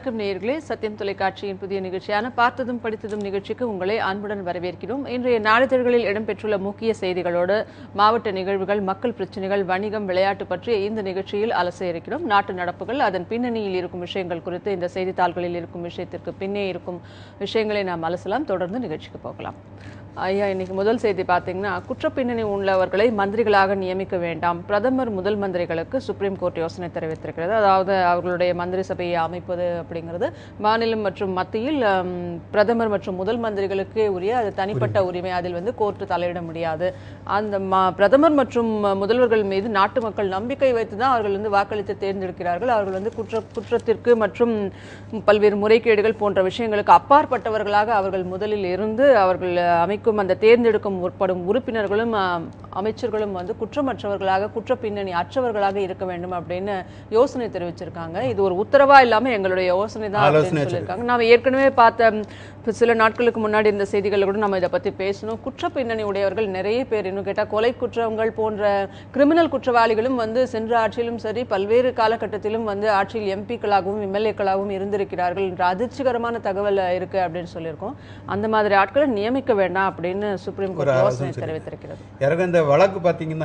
வணக்கம் நேயர்களே சத்தியம் தொலைக்காட்சியின் புதிய நிகழ்ச்சியான பார்த்ததும் படித்ததும் நிகழ்ச்சிக்கு உங்களை அன்புடன் வரவேற்கிறோம் இன்றைய நாளிதழ்களில் இடம்பெற்றுள்ள முக்கிய செய்திகளோடு மாவட்ட நிகழ்வுகள் மக்கள் பிரச்சனைகள் வணிகம் விளையாட்டு பற்றிய இந்த நிகழ்ச்சியில் அலச இருக்கிறோம் நாட்டு நடப்புகள் அதன் பின்னணியில் இருக்கும் விஷயங்கள் குறித்து இந்த செய்தித்தாள்களில் இருக்கும் விஷயத்திற்கு பின்னே இருக்கும் விஷயங்களை நாம் அலசலாம் தொடர்ந்து நிகழ்ச்சிக்கு போகலாம் ஐயா இன்னைக்கு முதல் செய்தி பார்த்தீங்கன்னா குற்றப்பின்னணி உள்ளவர்களை மந்திரிகளாக நியமிக்க வேண்டாம் பிரதமர் முதல் மந்திரிகளுக்கு சுப்ரீம் கோர்ட் யோசனை தெரிவித்திருக்கிறது அதாவது அவர்களுடைய மந்திரி சபையை அமைப்பது அப்படிங்கிறது மாநிலம் மற்றும் மத்தியில் ஹம், பிரதமர் மற்றும் முதல் மந்திரிகளுக்கே உரிய அது தனிப்பட்ட உரிமை அதில் வந்து கோர்ட்டு தலையிட முடியாது அந்த ம- பிரதமர் மற்றும் முதல்வர்கள் மீது நாட்டு மக்கள் நம்பிக்கை வைத்து தான் அவர்கள் வந்து வாக்களித்து தேர்ந்தெடுக்கிறார்கள் அவர்கள் வந்து குற்ற குற்றத்திற்கு மற்றும் பல்வேறு முறைகேடுகள் போன்ற விஷயங்களுக்கு அப்பாற்பட்டவர்களாக அவர்கள் முதலில் இருந்து அவர்கள் அமைக்கும் அந்த தேர்ந்தெடுக்கும் முற்படும் உறுப்பினர்களும் அஹ், அமைச்சர்களும் வந்து குற்றமற்றவர்களாக குற்ற பின்னணி அற்றவர்களாக இருக்க வேண்டும் அப்படின்னு யோசனை தெரிவிச்சிருக்காங்க இது ஒரு உத்தரவா இல்லாம எங்களுடைய யோசனை தான் ஆலோசனை அப்படின்னு சொல்லியிருக்காங்க நாம ஏற்கனவே பார்த்த ம், இப்ப சில நாட்களுக்கு முன்னாடி இந்த செய்திகளை கூட நம்ம இதை பத்தி பேசணும் குற்ற பின்னணி உடையவர்கள் நிறைய பேர் இன்னும் கேட்டா கொலை குற்றங்கள் போன்ற கிரிமினல் குற்றவாளிகளும் வந்து சென்ற ஆட்சியிலும் சரி பல்வேறு காலகட்டத்திலும் வந்து ஆட்சியில் எம்பிக்களாகவும் எம்எல்ஏக்களாகவும் இருந்திருக்கிறார்கள் என்ற அதிர்ச்சிகரமான தகவல் இருக்கு அப்படின்னு சொல்லியிருக்கோம் அந்த மாதிரி ஆட்களை நியமிக்க வேண்டாம் அப்படின்னு சுப்ரீம் கோர்ட் ஒரு யோசனை ஆலோசனை தெரிவித்திருக்கிறது எனக்கு இந்த வழக்கு பார்த்தீங்கன்னா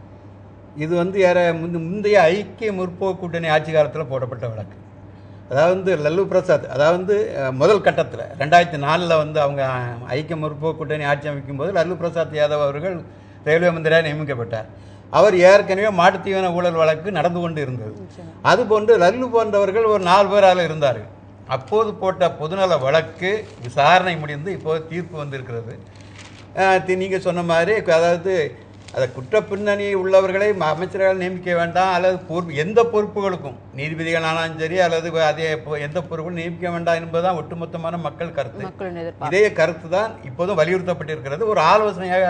இது வந்து யார முந்த முந்தைய ஐக்கிய முற்போக்கு கூட்டணி ஆட்சி காலத்தில் போடப்பட்ட வழக்கு அதாவது வந்து லல்லு பிரசாத் அதாவது அஹ், முதல் கட்டத்தில் ரெண்டாயிரத்தி நாலில் வந்து அவங்க அஹ், ஐக்கிய முற்போக்கு கூட்டணி ஆட்சி அமைக்கும் போது லல்லு பிரசாத் யாதவ் அவர்கள் ரயில்வே மந்திரியாக நியமிக்கப்பட்டார் அவர் ஏற்கனவே மாட்டுத் தீவன ஊழல் வழக்கு நடந்து கொண்டு இருந்தது அதுபோன்று லல்லு போன்றவர்கள் ஒரு நாலு பேரால் இருந்தார்கள் அப்போது போட்ட பொதுநல வழக்கு விசாரணை முடிந்து இப்போது தீர்ப்பு வந்திருக்கிறது நீங்கள் சொன்ன மாதிரி அதாவது அதை குற்ற பின்னணி உள்ளவர்களை ம- அமைச்சர்கள் நியமிக்க வேண்டாம் அல்லது பொறுப்பு எந்த பொறுப்புகளுக்கும் நீதிபதிகளானாலும் சரி அல்லது அதே பொ- எந்த பொறுப்புகளும் நியமிக்க வேண்டாம் என்பதுதான் ஒட்டுமொத்தமான மக்கள் கருத்து மக்களின் எதிர்பார்ப்பு இதே கருத்து தான் இப்போதும் வலியுறுத்தப்பட்டிருக்கிறது ஒரு ஆலோசனையாக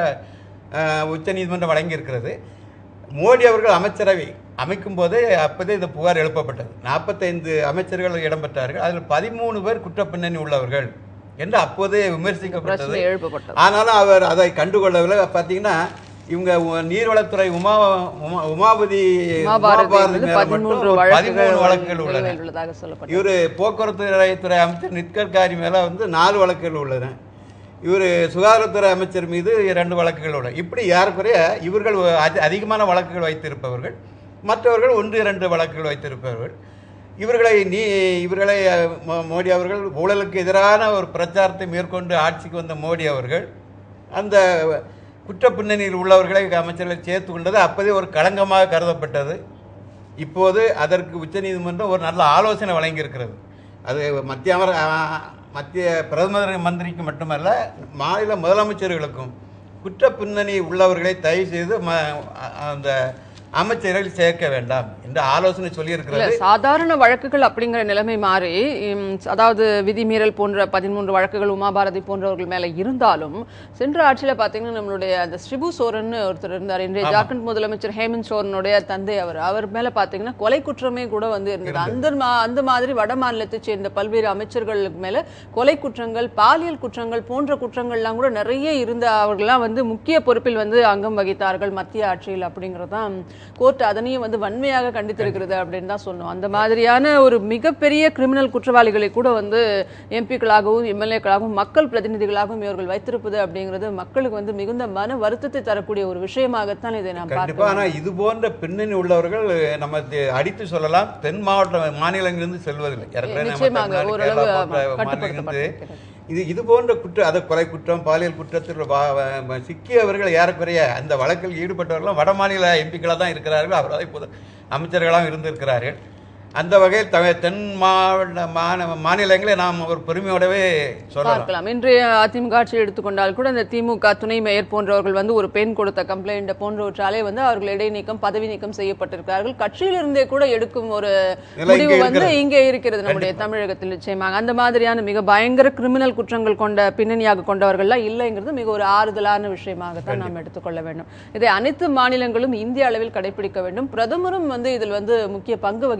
உச்ச நீதிமன்றம் வழங்கியிருக்கிறது மோடி அவர்கள் அமைச்சரவை அமைக்கும் போதே அப்போதே இந்த புகார் எழுப்பப்பட்டது நாற்பத்தைந்து அமைச்சர்கள் இடம்பெற்றார்கள் அதில் பதிமூணு பேர் குற்ற பின்னணி உள்ளவர்கள் என்று அப்போதே விமர்சிக்கப்பட்டது பிரச்சனை எழுப்பப்பட்டது ஆனாலும் அவர் அதை கண்டுகொள்ளவில்லை பார்த்தீங்கன்னா இவங்க உ- நீர்வளத்துறை உமா உமா உமாபதி உமாபாரதி உமாபாரதி வந்து மேல மட்டும் பதிமூன்று ஒரு வழக்குகள் பதிமூணு வழக்குகள் உள்ளன நிலுவையில் உள்ளதாக சொல்லப்பட்டது இவர் போக்குவரத்து துறை அமைச்சர் நித்கட்காரி மேலே வந்து நாலு வழக்குகள் உள்ளன இவர் சுகாதாரத்துறை அமைச்சர் மீது இரண்டு வழக்குகள் உள்ளன இப்படி ஏறக்குறைய இவர்கள் அதி- அதிகமான வழக்குகள் வைத்திருப்பவர்கள் மற்றவர்கள் ஒன்று இரண்டு வழக்குகள் வைத்திருப்பவர்கள் இவர்களை நீ இவர்களை அஹ், மோ- மோடி அவர்கள் ஊழலுக்கு எதிரான ஒரு பிரச்சாரத்தை மேற்கொண்டு ஆட்சிக்கு வந்த மோடி அவர்கள் அந்த குற்ற பின்னணியில் உள்ளவர்களை அமைச்சர்களை சேர்த்து கொண்டது அப்போதே ஒரு களங்கமாக கருதப்பட்டது இப்போது அதற்கு உச்சநீதிமன்றம் ஒரு நல்ல ஆலோசனை வழங்கியிருக்கிறது அது மத்திய அமர அ- மத்திய பிரதமர் மந்திரிக்கு மட்டுமல்ல மாநில முதலமைச்சர்களுக்கும் குற்ற பின்னணி உள்ளவர்களை தயவு செய்து ம அ- அந்த அமைச்சர்கள் சேர்க்க வேண்டாம் என்று ஆலோசனை இல்ல சொல்லியிருக்கிறது சாதாரண வழக்குகள் அப்படிங்கிற நிலைமை மாறி ம், அதாவது விதிமீறல் போன்ற பதிமூன்று வழக்குகள் உமாபாரதி போன்றவர்கள் மேல இருந்தாலும் சென்ற ஆட்சியில பாத்தீங்கன்னா நம்மளுடைய அந்த ஸ்ரிபு சோரன் ஒருத்தர் இருந்தார் இன்றைய ஜார்க்கண்ட் முதலமைச்சர் ஹேமந்த் சோரனுடைய தந்தை அவர் அவர் மேல பாத்தீங்கன்னா கொலை குற்றமே கூட வந்து இருந்தது அந்த மா- அந்த மாதிரி வட மாநிலத்தை சேர்ந்த பல்வேறு அமைச்சர்களுக்கு மேல கொலை குற்றங்கள் பாலியல் குற்றங்கள் போன்ற குற்றங்கள்லாம் கூட நிறைய இருந்த அவர்கள்லாம் வந்து முக்கிய பொறுப்பில் வந்து அங்கம் வகித்தார்கள் மத்திய ஆட்சியில் அப்படிங்கறதுதான் கோர்ட் அதனையும் வந்து வன்மையாக கண்டித்திருக்கிறது அப்படின்னு தான் சொன்னோம் அந்த மாதிரியான ஒரு மிகப்பெரிய கிரிமினல் குற்றவாளிகளை கூட வந்து எம்பிக்களாகவும் எம்எல்ஏக்களாகவும் மக்கள் பிரதிநிதிகளாகவும் இவர்கள் வைத்திருப்பது அப்படிங்கிறது மக்களுக்கு வந்து மிகுந்த மன வருத்தத்தை தரக்கூடிய ஒரு விஷயமாகத்தான் இதை நாம் கண்டிப்பா பார்க்கிறோம் ஆனா இது போன்ற பின்னணி உள்ளவர்கள் நம்ம தெ- அடித்து சொல்லலாம் தென் மாவட்ட மாநிலங்களிலிருந்து செல்வதில்லை ஏற்கனவே நம்ம நிச்சயமாக தமிழ்நாடு, ஓரளவு கேரளா ஆமா, போன்ற மாநிலங்களிலிருந்து கட்டுப்படுத்தப்பட்டிருக்கிறது இது இது போன்ற குற்ற அது கொலை குற்றம் பாலியல் குற்றத்தில் வா- வ- சிக்கியவர்கள் ஏறக்குறைய அந்த வழக்கில் ஈடுபட்டவர்களும் வட மாநில எம்பிக்களாக தான் இருக்கிறார்கள் அவர்கள் இப்போது அமைச்சர்களாகவும் இருந்திருக்கிறார்கள் அந்த வகையில் த தென் மாவட்ட மாநில மாநிலங்களை நாம் ஒரு பெருமையோடவே சொல்லலாம் பார்க்கலாம் இன்றைய அதிமுக ஆட்சி எடுத்துக்கொண்டால் கூட இந்த திமுக துணை மேயர் போன்றவர்கள் வந்து ஒரு பெண் கொடுத்த கம்ப்ளைண்ட் போன்றவற்றாலே வந்து அவர்கள் இடைநீக்கம் பதவி நீக்கம் செய்யப்பட்டிருக்கிறார்கள் கட்சியிலிருந்தே கூட எடுக்கும் ஒரு நிலை முடிவு இங்கே வந்து இருக்கிறது. இங்கே இருக்கிறது நம்முடைய தமிழகத்தில் நிச்சயமாக அந்த மாதிரியான மிக பயங்கர கிரிமினல் குற்றங்கள் கொண்ட பின்னணியாக கொண்டவர்கள்லாம் இல்லைங்கிறது மிக ஒரு ஆறுதலான விஷயமாகத்தான் நாம் எடுத்துக்கொள்ள வேண்டும் இதை அனைத்து மாநிலங்களும் இந்திய அளவில் கடைபிடிக்க வேண்டும் பிரதமரும் வந்து இதில் வந்து முக்கிய பங்கு வகிக்க வேண்டும்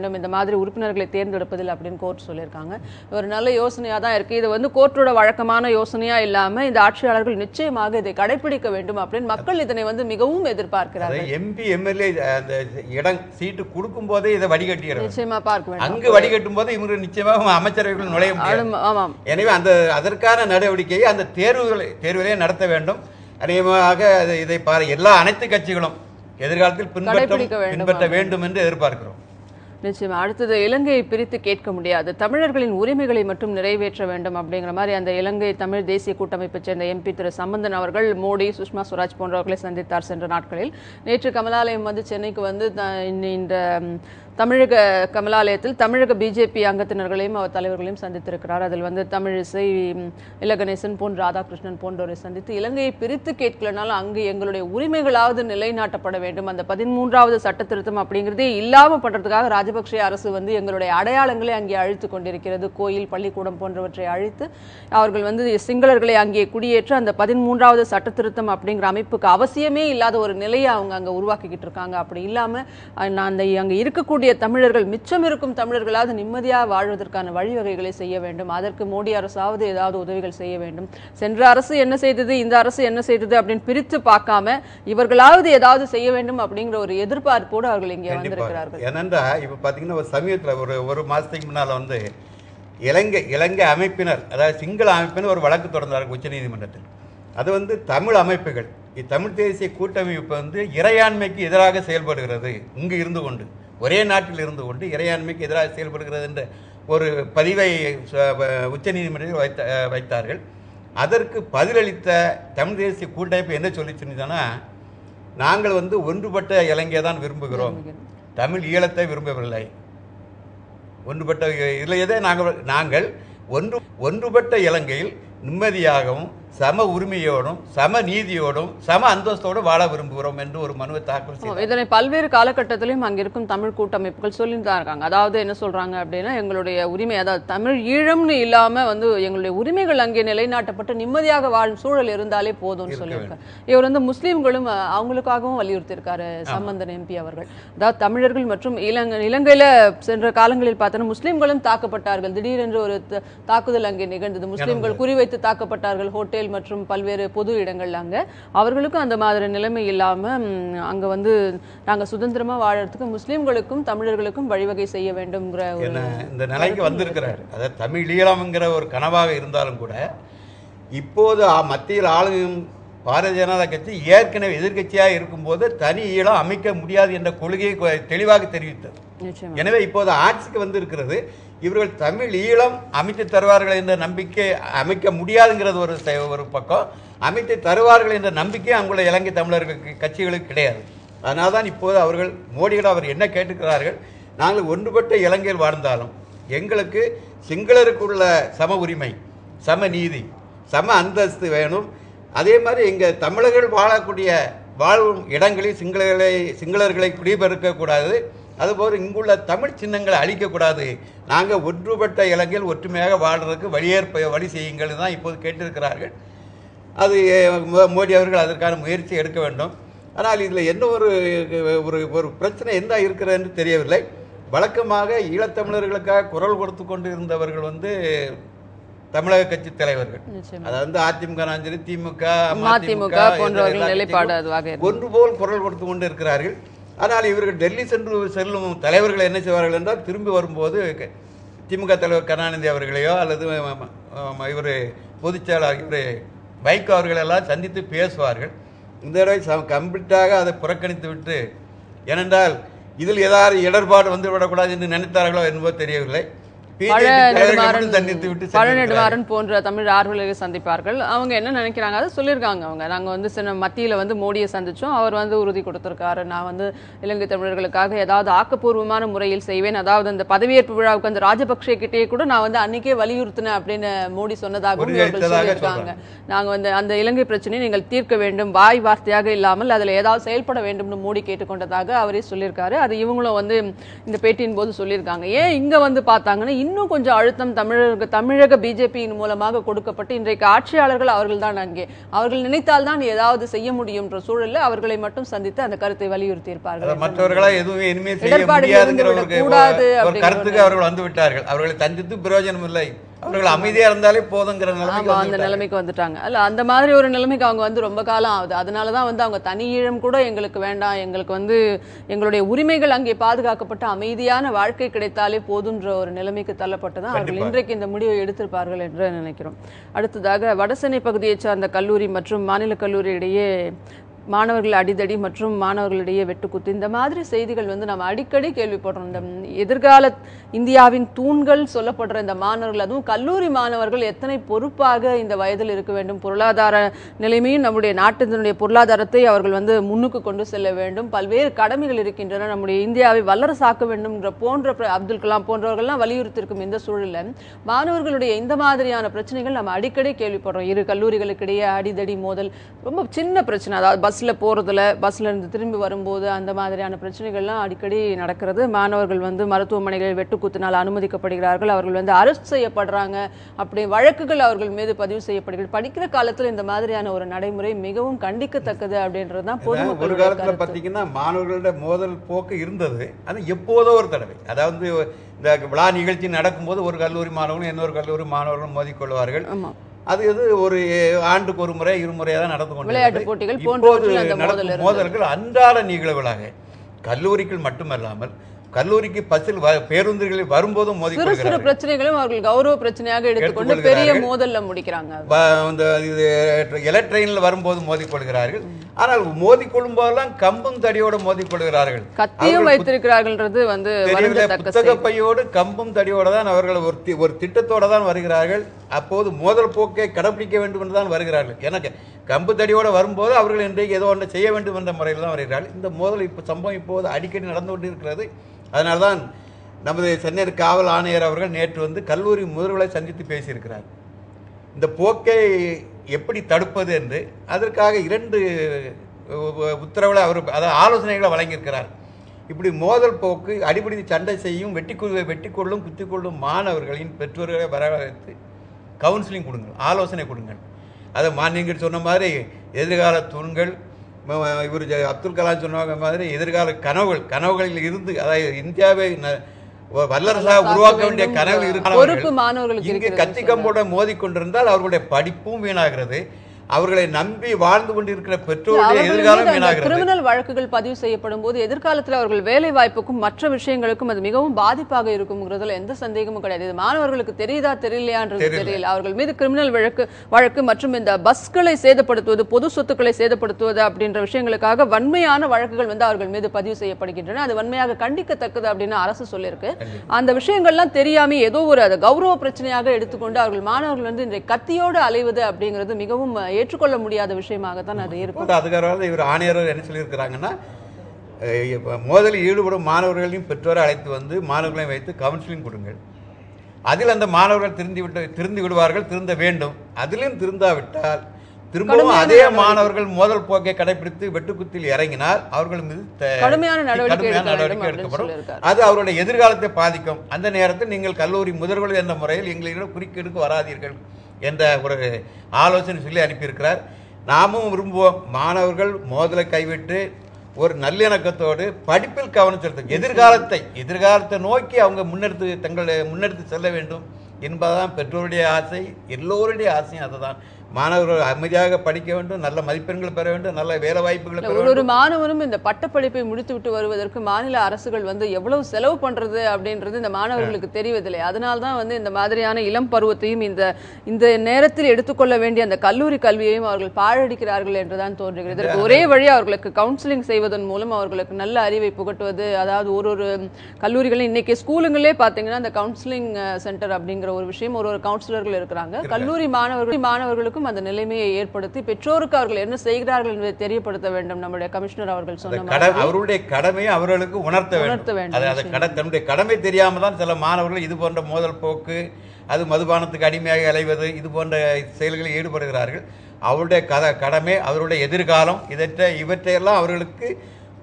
வேண்டும் இந்த மாதிரி உறுப்பினர்களை தேர்ந்தெடுப்பதில் அப்படின்னு கோர்ட் சொல்லியிருக்காங்க ஒரு நல்ல யோசனையா தான் இருக்கு இது வந்து கோர்ட்டோட வழக்கமான யோசனையா இல்லாம இந்த ஆட்சியாளர்கள் நிச்சயமாக இதை கடைபிடிக்க வேண்டும் அப்படின்னு மக்கள் இதனை வந்து மிகவும் எதிர்பார்க்கிறார்கள் எம்பி எம்எல்ஏ அந்த இடம் சீட்டு கொடுக்கும் போதே இதை வடிகட்டிடுறாங்க நிச்சயமா பார்க்க வேண்டும் அங்கு வடிகட்டும் போது இவங்க நிச்சயமாக அமைச்சரவைகள் நுழைய முடியாது ஆளும், ஆமாம் எனவே அந்த அதற்கான நடவடிக்கையை அந்த தேர்வுகளை தேர்விலே நடத்த வேண்டும் அநேகமாக அது- இதை பாரு எல்லா அனைத்து கட்சிகளும் எதிர்காலத்தில் பின்பற்ற கடைபிடிக்க வேண்டும். பின்பற்ற வேண்டும் என்று எதிர்பார்க்கிறோம் நிச்சயமா அடுத்தது இலங்கையை பிரித்து கேட்க முடியாது தமிழர்களின் உரிமைகளை மட்டும் நிறைவேற்ற வேண்டும் அப்படிங்கிற மாதிரி அந்த இலங்கை தமிழ் தேசிய கூட்டமைப்பைச் சேர்ந்த எம்பி திரு சம்பந்தன் அவர்கள் மோடி சுஷ்மா ஸ்வராஜ் போன்றவர்களை சந்தித்தார் சென்ற நாட்களில் நேற்று கமலாலயம் வந்து சென்னைக்கு வந்து த- இந்த- இந்த ம், தமிழக கமலாலயத்தில் தமிழக பிஜேபி அங்கத்தினர்களையும் அவர் தலைவர்களையும் சந்தித்திருக்கிறார் அதில் வந்து தமிழிசை ம், இலகணேசன் போன் ராதாகிருஷ்ணன் போன்றவரை சந்தித்து இலங்கையை பிரித்து கேட்கலனாலும் அங்கு எங்களுடைய உரிமைகளாவது நிலைநாட்டப்பட வேண்டும் அந்த பதிமூன்றாவது சட்ட திருத்தம் அப்படிங்கிறதே இல்லாம பண்றதுக்காக ராஜபக்சே அரசு வந்து எங்களுடைய அடையாளங்களை அங்கே அழித்து கொண்டிருக்கிறது கோயில் பள்ளிக்கூடம் போன்றவற்றை அழித்து அவர்கள் வந்து சிங்களர்களை அங்கே குடியேற்ற அந்த பதிமூன்றாவது சட்ட திருத்தம் அப்படிங்கிற அமைப்புக்கு அவசியமே இல்லாத ஒரு நிலையை அவங்க அங்க உருவாக்கிக்கிட்டு இருக்காங்க அப்படி இல்லாம அஹ், நான் அந்த அங்க இருக்கக்கூடிய தமிழர்கள் மிச்சம் இருக்கும் தமிழர்களாவது நிம்மதியாக வாழ்வதற்கான வழிவகைகளை செய்ய வேண்டும் அதற்கு மோடி அரசாவது ஏதாவது உதவிகள் செய்ய வேண்டும் சென்ற அரசு என்ன செய்தது இந்த அரசு என்ன செய்தது அப்படின்னு பிரித்து பார்க்காம இவர்களாவது ஏதாவது செய்ய வேண்டும் அப்படிங்கிற ஒரு எதிர்பார்ப்போடு அவர்கள் இங்கே வந்திருக்கிறார்கள் ஏனென்றா இப்போ பார்த்தீங்கன்னா ஒரு சமயத்தில் ஒரு ஒரு மாதத்துக்கு முன்னால் வந்து இலங்கை இலங்கை அமைப்பினர் அதாவது சிங்கள அமைப்பினர் ஒரு வழக்கு தொடர்ந்தார்கள் உச்சநீதிமன்றத்தில் அது வந்து தமிழ் அமைப்புகள் இத்தமிழ் தேசிய கூட்டமைப்பு வந்து இறையாண்மைக்கு எதிராக செயல்படுகிறது இங்கு இருந்து கொண்டு ஒரே நாட்டில் இருந்து கொண்டு இறையாண்மைக்கு எதிராக செயல்படுகிறது என்ற ஒரு பதிவை ச- வ- உச்சநீதிமன்றத்தில் வைத்த வைத்தார்கள் அதற்கு பதிலளித்த தமிழ் தேசிய கூட்டமைப்பு என்ன சொல்லி சொன்னதுன்னா நாங்கள் வந்து ஒன்றுபட்ட இலங்கையை தான் விரும்புகிறோம் தமிழ் ஈழத்தை விரும்பவில்லை ஒன்றுபட்ட இளையதே நாங்கள் நாங்கள் ஒன்று ஒன்றுபட்ட இலங்கையில் நிம்மதியாகவும் சம உரிமையோடும் சம நீதியோடும் சம அந்தஸ்தோடும் வாழ விரும்புகிறோம் என்று ஒரு மனுவை தாக்கல் செய்தார் ஆமா, இதனை பல்வேறு காலகட்டத்திலும் அங்க இருக்கும் தமிழ் கூட்டமைப்புகள் சொல்லிட்டு தான் இருக்காங்க அதாவது என்ன சொல்றாங்க அப்படின்னா எங்களுடைய உரிமை அதாவது தமிழ் ஈழம்னு இல்லாம வந்து எங்களுடைய உரிமைகள் அங்கே நிலைநாட்டப்பட்டு நிம்மதியாக வாழும் சூழல் இருந்தாலே போதும்னு சொல்லியிருக்காரு இவர் வந்து முஸ்லீம்களும் அஹ், அவங்களுக்காகவும் வலியுறுத்தியிருக்காரு சம்பந்தன் எம்பி அவர்கள் அதாவது தமிழர்கள் மற்றும் இலங்கை இலங்கையில சென்ற காலங்களில் பார்த்தோன்னா முஸ்லீம்களும் தாக்கப்பட்டார்கள் திடீரென்று ஒரு த- தாக்குதல் அங்கே நிகழ்ந்தது முஸ்லீம்கள் குறிவைத்து தாக்கப்பட்டார்கள் ஹோட்டல் மற்றும் பல்வேறு பொது இடங்கள்ல அங்க அவர்களுக்கும் அந்த மாதிரி நிலைமை இல்லாம ம், அங்க வந்து நாங்க சுதந்திரமா வாழறதுக்கு முஸ்லீம்களுக்கும் தமிழர்களுக்கும் வழிவகை செய்ய வேண்டும்ங்கிற ஒரு என்ன இந்த நிலைக்கு வந்திருக்கிறார் அதாவது தமிழ் ஈழம்ங்கிற ஒரு கனவாக இருந்தாலும் கூட இப்போது ஆ- மத்தியில் ஆளும் பாரதிய ஜனதா கட்சி ஏற்கனவே எதிர்க்கட்சியாக இருக்கும்போது தனி ஈழம் அமைக்க முடியாது என்ற கொள்கையை கொ- தெளிவாக தெரிவித்தது நிச்சயமா எனவே இப்போது ஆட்சிக்கு வந்திருக்கிறது இவர்கள் தமிழ் ஈழம் அமைத்து தருவார்கள் என்ற நம்பிக்கை அமைக்க முடியாதுங்கிறது ஒரு செ- ஒரு பக்கம் அமைத்து தருவார்கள் என்ற நம்பிக்கை அங்குள்ள இலங்கை தமிழர்களுக்கு கட்சிகளுக்கு கிடையாது அதனால தான் இப்போது அவர்கள் மோடியிடம் அவர் என்ன கேட்டுக்கிறார்கள் நாங்கள் ஒன்றுபட்ட இலங்கையில் வாழ்ந்தாலும் எங்களுக்கு சிங்களருக்குள்ள சம உரிமை சம நீதி சம அந்தஸ்து வேணும் அதே மாதிரி எங்கள் தமிழர்கள் வாழக்கூடிய வாழும் இடங்களில் சிங்களர்களை சிங்களர்களை குடிபெருக்கக்கூடாது அதுபோல் இங்குள்ள தமிழ் சின்னங்களை அழிக்கக்கூடாது நாங்கள் ஒன்றுபட்ட இலங்கையில் ஒற்றுமையாக வாழ்றதுக்கு வழியேற்ப வழி செய்யுங்கள் தான் இப்போது கேட்டிருக்கிறார்கள் அது அஹ், மோ- மோடி அவர்கள் அதற்கான முயற்சி எடுக்க வேண்டும் ஆனால் இதில் என்ன ஒரு ஒரு ஒரு பிரச்சனை என்ன இருக்கிறது என்று தெரியவில்லை வழக்கமாக ஈழத்தமிழர்களுக்காக குரல் கொடுத்து கொண்டு இருந்தவர்கள் வந்து தமிழக கட்சி தலைவர்கள் நிச்சயமா அதாவது வந்து அதிமுக சரி திமுக மதிமுக போன்றவர்கள் எல்லா நிலைப்பாடு கட்சிகளும் அதுவாக இருக்கு. ஒன்று போல் குரல் கொடுத்து கொண்டு இருக்கிறார்கள் ஆனால் இவர்கள் டெல்லி சென்று செல்லும் தலைவர்கள் என்ன செய்வார்கள் என்றால் திரும்பி வரும்போது க- திமுக தலைவர் கருணாநிதி அவர்களையோ அல்லது இவர் பொதுச்செயலாளர் இவர் வைகோ அவர்களெல்லாம் சந்தித்து பேசுவார்கள் இந்த தடவை ச- கம்ப்ளீட்டாக அதை புறக்கணித்து விட்டு ஏனென்றால் இதில் ஏதாவது இடர்பாடு வந்து விடக்கூடாது என்று நினைத்தார்களோ என்பது தெரியவில்லை பழ பிஜேபி தலைவர்களை நெடுமாறன் மட்டும் சந்தித்து விட்டு பழ சென்றிருக்கிறார்கள். நெடுமாறன் போன்ற தமிழ் ஆர்வலர்களை சந்திப்பார்கள் அவங்க என்ன நினைக்கிறாங்க அதை சொல்லியிருக்காங்க அவங்க நாங்க வந்து சின்ன மத்தியில வந்து மோடியை சந்திச்சோம் அவர் வந்து உறுதி கொடுத்திருக்காரு நான் வந்து இலங்கை தமிழர்களுக்காக ஏதாவது ஆக்கப்பூர்வமான முறையில் செய்வேன் அதாவது அந்த பதவியேற்பு விழாவுக்கு அந்த ராஜபக்சே கிட்டே கூட நான் வந்து அன்னைக்கே வலியுறுத்தினேன் அப்படின்னு மோடி சொன்னதாகவும் இவர்கள் உறுதியளித்ததாக சொல்லியிருக்காங்க நாங்க வந்து அந்த இலங்கை பிரச்சனையை நீங்கள் தீர்க்க வேண்டும் வாய் வார்த்தையாக இல்லாமல் அதுல ஏதாவது செயல்பட வேண்டும்னு மோடி கேட்டுக்கொண்டதாக அவரே சொல்லியிருக்காரு அது இவங்களும் வந்து இந்த பேட்டியின் போது சொல்லியிருக்காங்க ஏன் இங்க வந்து பார்த்தாங்கன்னா இன்னும் கொஞ்சம் அழுத்தம் தமிழக தமிழக பிஜேபியின் மூலமாக கொடுக்கப்பட்டு இன்றைக்கு ஆட்சியாளர்கள் அவர்கள் தான் அங்கே அவர்கள் நினைத்தால் தான் ஏதாவது செய்ய முடியும்ன்ற சூழல்ல அவர்களை மட்டும் சந்தித்து அந்த கருத்தை வலியுறுத்தி இருப்பார்கள் அதாவது மற்றவர்களா எதுவும் இனிமே செய்ய இடர்பாடுகள் முடியாதுங்கிற ஒரு இருந்து விடக்கூடாது ஒரு அப்படிங்கிற கருத்துக்கு அவர்கள் வந்து விட்டார்கள் அவர்களை சந்தித்து பிரயோஜனம் இல்லை அவர்கள் அமைதியா இருந்தாலே போதுங்கிற நிலைமைக்கு ஆமா வந்து அந்த விட்டார்கள். நிலைமைக்கு வந்துட்டாங்க அல்ல அந்த மாதிரி ஒரு நிலைமைக்கு அவங்க வந்து ரொம்ப காலம் ஆகுது அதனால தான் வந்து அவங்க தனி ஈழம் கூட எங்களுக்கு வேண்டாம் எங்களுக்கு வந்து எங்களுடைய உரிமைகள் அங்கே பாதுகாக்கப்பட்ட அமைதியான வாழ்க்கை கிடைத்தாலே போதுன்ற ஒரு நிலைமைக்கு தள்ளப்பட்டதான் அவர்கள் கண்டிப்பா. இன்றைக்கு இந்த முடிவை எடுத்திருப்பார்கள் என்று நினைக்கிறோம் அடுத்ததாக வடசென்னை பகுதியைச் சார்ந்த கல்லூரி மற்றும் மாநில கல்லூரி இடையே மாணவர்கள் அடிதடி மற்றும் மாணவர்களிடையே வெட்டுக்குத்து இந்த மாதிரி செய்திகள் வந்து நம்ம அடிக்கடி கேள்விப்படுறோம் இந்த எதிர்கால இந்தியாவின் தூண்கள் சொல்லப்படுற இந்த மாணவர்கள் அதுவும் கல்லூரி மாணவர்கள் எத்தனை பொறுப்பாக இந்த வயதில் இருக்க வேண்டும் பொருளாதார நிலைமையும் நம்முடைய நாட்டினுடைய பொருளாதாரத்தை அவர்கள் வந்து முன்னுக்கு கொண்டு செல்ல வேண்டும் பல்வேறு கடமைகள் இருக்கின்றன நம்முடைய இந்தியாவை வல்லரசாக்க வேண்டும்ன்ற போன்ற பிர- அப்துல் கலாம் போன்றவர்கள்லாம் வலியுறுத்தியிருக்கும் இந்த சூழலில் மாணவர்களுடைய இந்த மாதிரியான பிரச்சனைகள் நம்ம அடிக்கடி கேள்விப்படுறோம் இரு கல்லூரிகளுக்கு இடையே அடிதடி மோதல் ரொம்ப சின்ன பிரச்சனை அதாவது பஸ்ல போறதுல பஸ்ல இருந்து திரும்பி வரும்போது அந்த மாதிரியான பிரச்சனைகள்லாம் அடிக்கடி நடக்கிறது மாணவர்கள் வந்து மருத்துவமனைகளில் வெட்டுக்குத்தினால் அனுமதிக்கப்படுகிறார்கள் அவர்கள் வந்து அரெஸ்ட் செய்யப்படுறாங்க அப்படி வழக்குகள் அவர்கள் மீது பதிவு செய்யப்படுகிறது படிக்கிற காலத்துல இந்த மாதிரியான ஒரு நடைமுறை மிகவும் கண்டிக்கத்தக்கது அப்படின்றது தான் அதான் ஒரு பொதுமக்களுடைய காலத்துல கருத்து. பாத்தீங்கன்னா மாணவர்களோட மோதல் போக்கு இருந்தது அது எப்போதோ ஒரு தடவை அதாவது இந்த விழா நிகழ்ச்சி நடக்கும்போது ஒரு கல்லூரி மாணவர்களும் இன்னொரு கல்லூரி மாணவர்களும் மோதிக்கொள்வார்கள் ஆமா அது இது ஒரு ஆண்டுக்கு ஒரு முறை இருமுறையாக தான் நடந்து கொண்டு விளையாட்டு இருக்கிறது. போட்டிகள் இப்போது போன்றவற்றில் அந்த மோதல் நடக்கும் இருந்தது. மோதல்கள் அன்றாட நிகழ்வுகளாக கல்லூரிகள் மட்டுமல்லாமல் கல்லூரிக்கு பஸ்ஸில் வ- பேருந்துகளில் வரும்போதும் சிறு சிறு மோதிக்கொள்கிறார்கள் பிரச்சனைகளும் அவர்கள் கௌரவ பிரச்சனையாக எடுத்துக்கொண்டு பெரிய எடுத்துக்கொள்கிறார்கள். மோதல்ல முடிக்கிறாங்க வ- இந்த இது எலக்ட்ரெயினில் வரும்போது மோதிக்கொள்கிறார்கள் ஆனால் மோதிக்கொள்ளும் போதெல்லாம் கம்பும் தடியோடு மோதிக்கொள்கிறார்கள் கத்தியும் அவர்கள் வைத்திருக்கிறார்கள்ன்றது வந்து தெரியவில்லை வருந்தத்தக்க புத்தக செய்தி. பையோடு கம்பும் தடியோடு தான் அவர்கள் ஒரு தி- ஒரு திட்டத்தோட தான் வருகிறார்கள் அப்போது மோதல் போக்கை கடைபிடிக்க வேண்டும் என்று தான் வருகிறார்கள் எனக்கு கம்பு தடியோடு வரும்போது அவர்கள் இன்றைக்கு ஏதோ ஒன்று செய்ய வேண்டும் என்ற முறையில் தான் வருகிறார்கள் இந்த மோதல் இப்போ சம்பவம் இப்போது அடிக்கடி நடந்து கொண்டு இருக்கிறது அதனால தான் நமது சென்னை காவல் ஆணையர் அவர்கள் நேற்று வந்து கல்லூரி முதல்வர்களை சந்தித்து பேசியிருக்கிறார் இந்த போக்கை எப்படி தடுப்பது என்று அதற்காக இரண்டு உ- உத்தரவுகளை அவர் அதாவது ஆலோசனைகளை வழங்கியிருக்கிறார் இப்படி மோதல் போக்கு அடிப்படை சண்டை செய்யும் வெட்டிக்கொள்ள வெட்டிக்கொள்ளும் குத்திக்கொள்ளும் மாணவர்களின் பெற்றோர்களை வரவழைத்து கவுன்சிலிங் கொடுங்கள் ஆலோசனை கொடுங்கள் அதை மா நீங்கள் சொன்ன மாதிரி எதிர்கால தூண்கள் ம- ம- இவர் ஜ- அப்துல் கலாம் சொன்ன மாதிரி எதிர்கால கனவுகள் கனவுகளில் இருந்து அதாவது இந்தியாவை ந- ஒரு வல்லரசாக உருவாக்க வேண்டிய கனவில் பொறுப்பு இருக்கிற மாணவர்களுக்கு இங்கு இருக்கிறது கத்திக்கம்போட மோதிக்கொண்டிருந்தால் அவர்களுடைய படிப்பும் வீணாகிறது அவர்களை நம்பி வாழ்ந்து கொண்டிருக்கிற பெற்றோருடைய எதிர்காலம் வீணாகிறது கிரிமினல் வழக்குகள் பதிவு செய்யப்படும் போது எதிர்காலத்தில் அவர்கள் வேலை வாய்ப்புக்கும் மற்ற விஷயங்களுக்கும் அது மிகவும் பாதிப்பாக இருக்குங்கிறதுல எந்த சந்தேகமும் கிடையாது இது மாணவர்களுக்கு தெரியுதா தெரியலையான்றது தெரியல. தெரியல அவர்கள் மீது கிரிமினல் வழக்கு வழக்கு மற்றும் இந்த பஸ்களை சேதப்படுத்துவது பொது சொத்துக்களை சேதப்படுத்துவது அப்படின்ற விஷயங்களுக்காக வன்மையான வழக்குகள் வந்து அவர்கள் மீது பதிவு செய்யப்படுகின்றன அது வன்மையாக கண்டிக்கத்தக்கது அப்படின்னு அரசு சொல்லியிருக்கு அந்த விஷயங்கள்லாம் தெரியாம ஏதோ ஒரு அது கௌரவ பிரச்சனையாக எடுத்துக்கொண்டு அவர்கள் மாணவர்கள் வந்து இன்றைக்கு கத்தியோடு அலைவது அப்படிங்கிறது மிகவும் ஏற்றுக்கொள்ள முடியாத விஷயமாகத்தான் அது இருக்கும் இப்போது அதுக்காக இவர் ஆணையர் என்ன சொல்லியிருக்கிறாங்கன்னா அஹ் இப்ப மோதலில் ஈடுபடும் மாணவர்களையும் பெற்றோரை அழைத்து வந்து மாணவர்களையும் வைத்து கவுன்சிலிங் கொடுங்கள் அதில் அந்த மாணவர்கள் திருந்தி விட்டு திருந்தி விடுவார்கள் திருந்த வேண்டும் அதிலும் திருந்தாவிட்டால் திரும்பவும் கடுமையான அதே நடவடிக்கை. மாணவர்கள் மோதல் போக்கை கடைபிடித்து வெட்டுக்குத்தில் இறங்கினால் அவர்கள் மீது த- கடுமையான நடவடிக்கை கடுமையான எடுக்க வேண்டும் நடவடிக்கை அப்படின்னு எடுக்கப்படும் சொல்லியிருக்காரு. அது அவருடைய எதிர்காலத்தை பாதிக்கும் அந்த நேரத்தில் நீங்கள் கல்லூரி முதல்வர் என்ற முறையில் எங்களிடம் குறுக்கீடுக்கு வராதீர்கள் என்ற ஒரு ஆலோசனை சொல்லி அனுப்பியிருக்கிறார் நாமும் விரும்புவோம் மாணவர்கள் மோதலை கைவிட்டு ஒரு நல்லிணக்கத்தோடு படிப்பில் கவனம் செலுத்தும் எதிர்காலத்தை எதிர்காலத்தை நோக்கி அவங்க முன்னெடுத்து தங்களை முன்னெடுத்து செல்ல வேண்டும் என்பதுதான் பெற்றோருடைய ஆசை எல்லோருடைய ஆசையும் அதுதான் மாணவர்கள் அமைதியாக படிக்க வேண்டும் நல்ல மதிப்பெண்கள் பெற வேண்டும் நல்ல வேலை வாய்ப்புகளை பெற ஒரு ஒரு வேண்டும் மாணவனும் இந்த பட்டப்படிப்பை முடித்துவிட்டு வருவதற்கு மாநில அரசுகள் வந்து எவ்வளவு செலவு பண்றது அப்படின்றது இந்த மாணவர்களுக்கு தெரிவதில்லை அதனால தான் வந்து இந்த மாதிரியான இளம் பருவத்தையும் இந்த இந்த நேரத்தில் எடுத்துக்கொள்ள வேண்டிய அந்த கல்லூரி கல்வியையும் அவர்கள் பாழடிக்கிறார்கள் என்றுதான் தோன்றுகிறது இதற்கு ஒரே வழி அவர்களுக்கு கவுன்சிலிங் செய்வதன் மூலம் அவர்களுக்கு நல்ல அறிவை புகட்டுவது அதாவது ஒரு ஒரு கல்லூரிகளும் இன்னைக்கு ஸ்கூலுங்களே பார்த்தீங்கன்னா இந்த கவுன்சிலிங் சென்டர் அப்படிங்கிற ஒரு விஷயம் ஒரு ஒரு கவுன்சிலர்கள் இருக்கிறாங்க கல்லூரி மாணவர்கள் மாணவர்களுக்கும் அந்த நிலைமையை ஏற்படுத்தி பெற்றோருக்கு அவர்கள் என்ன செய்கிறார்கள் என்பதை தெரியப்படுத்த வேண்டும் நம்முடைய கமிஷனர் அவர்கள் அந்த சொன்ன கடை மாதிரி அவருடைய கடமையை அவர்களுக்கு உணர்த்த உணர்த்த வேண்டும் வேண்டும், அது அது கடை தன்னுடைய கடமை தெரியாம தான் சில மாணவர்கள் இது போன்ற மோதல் போக்கு அது மதுபானத்துக்கு அடிமையாக அலைவது இது போன்ற செயல்களில் ஈடுபடுகிறார்கள் அவருடைய கத கடமை அவருடைய எதிர்காலம் இதற்றை இவற்றையெல்லாம் அவர்களுக்கு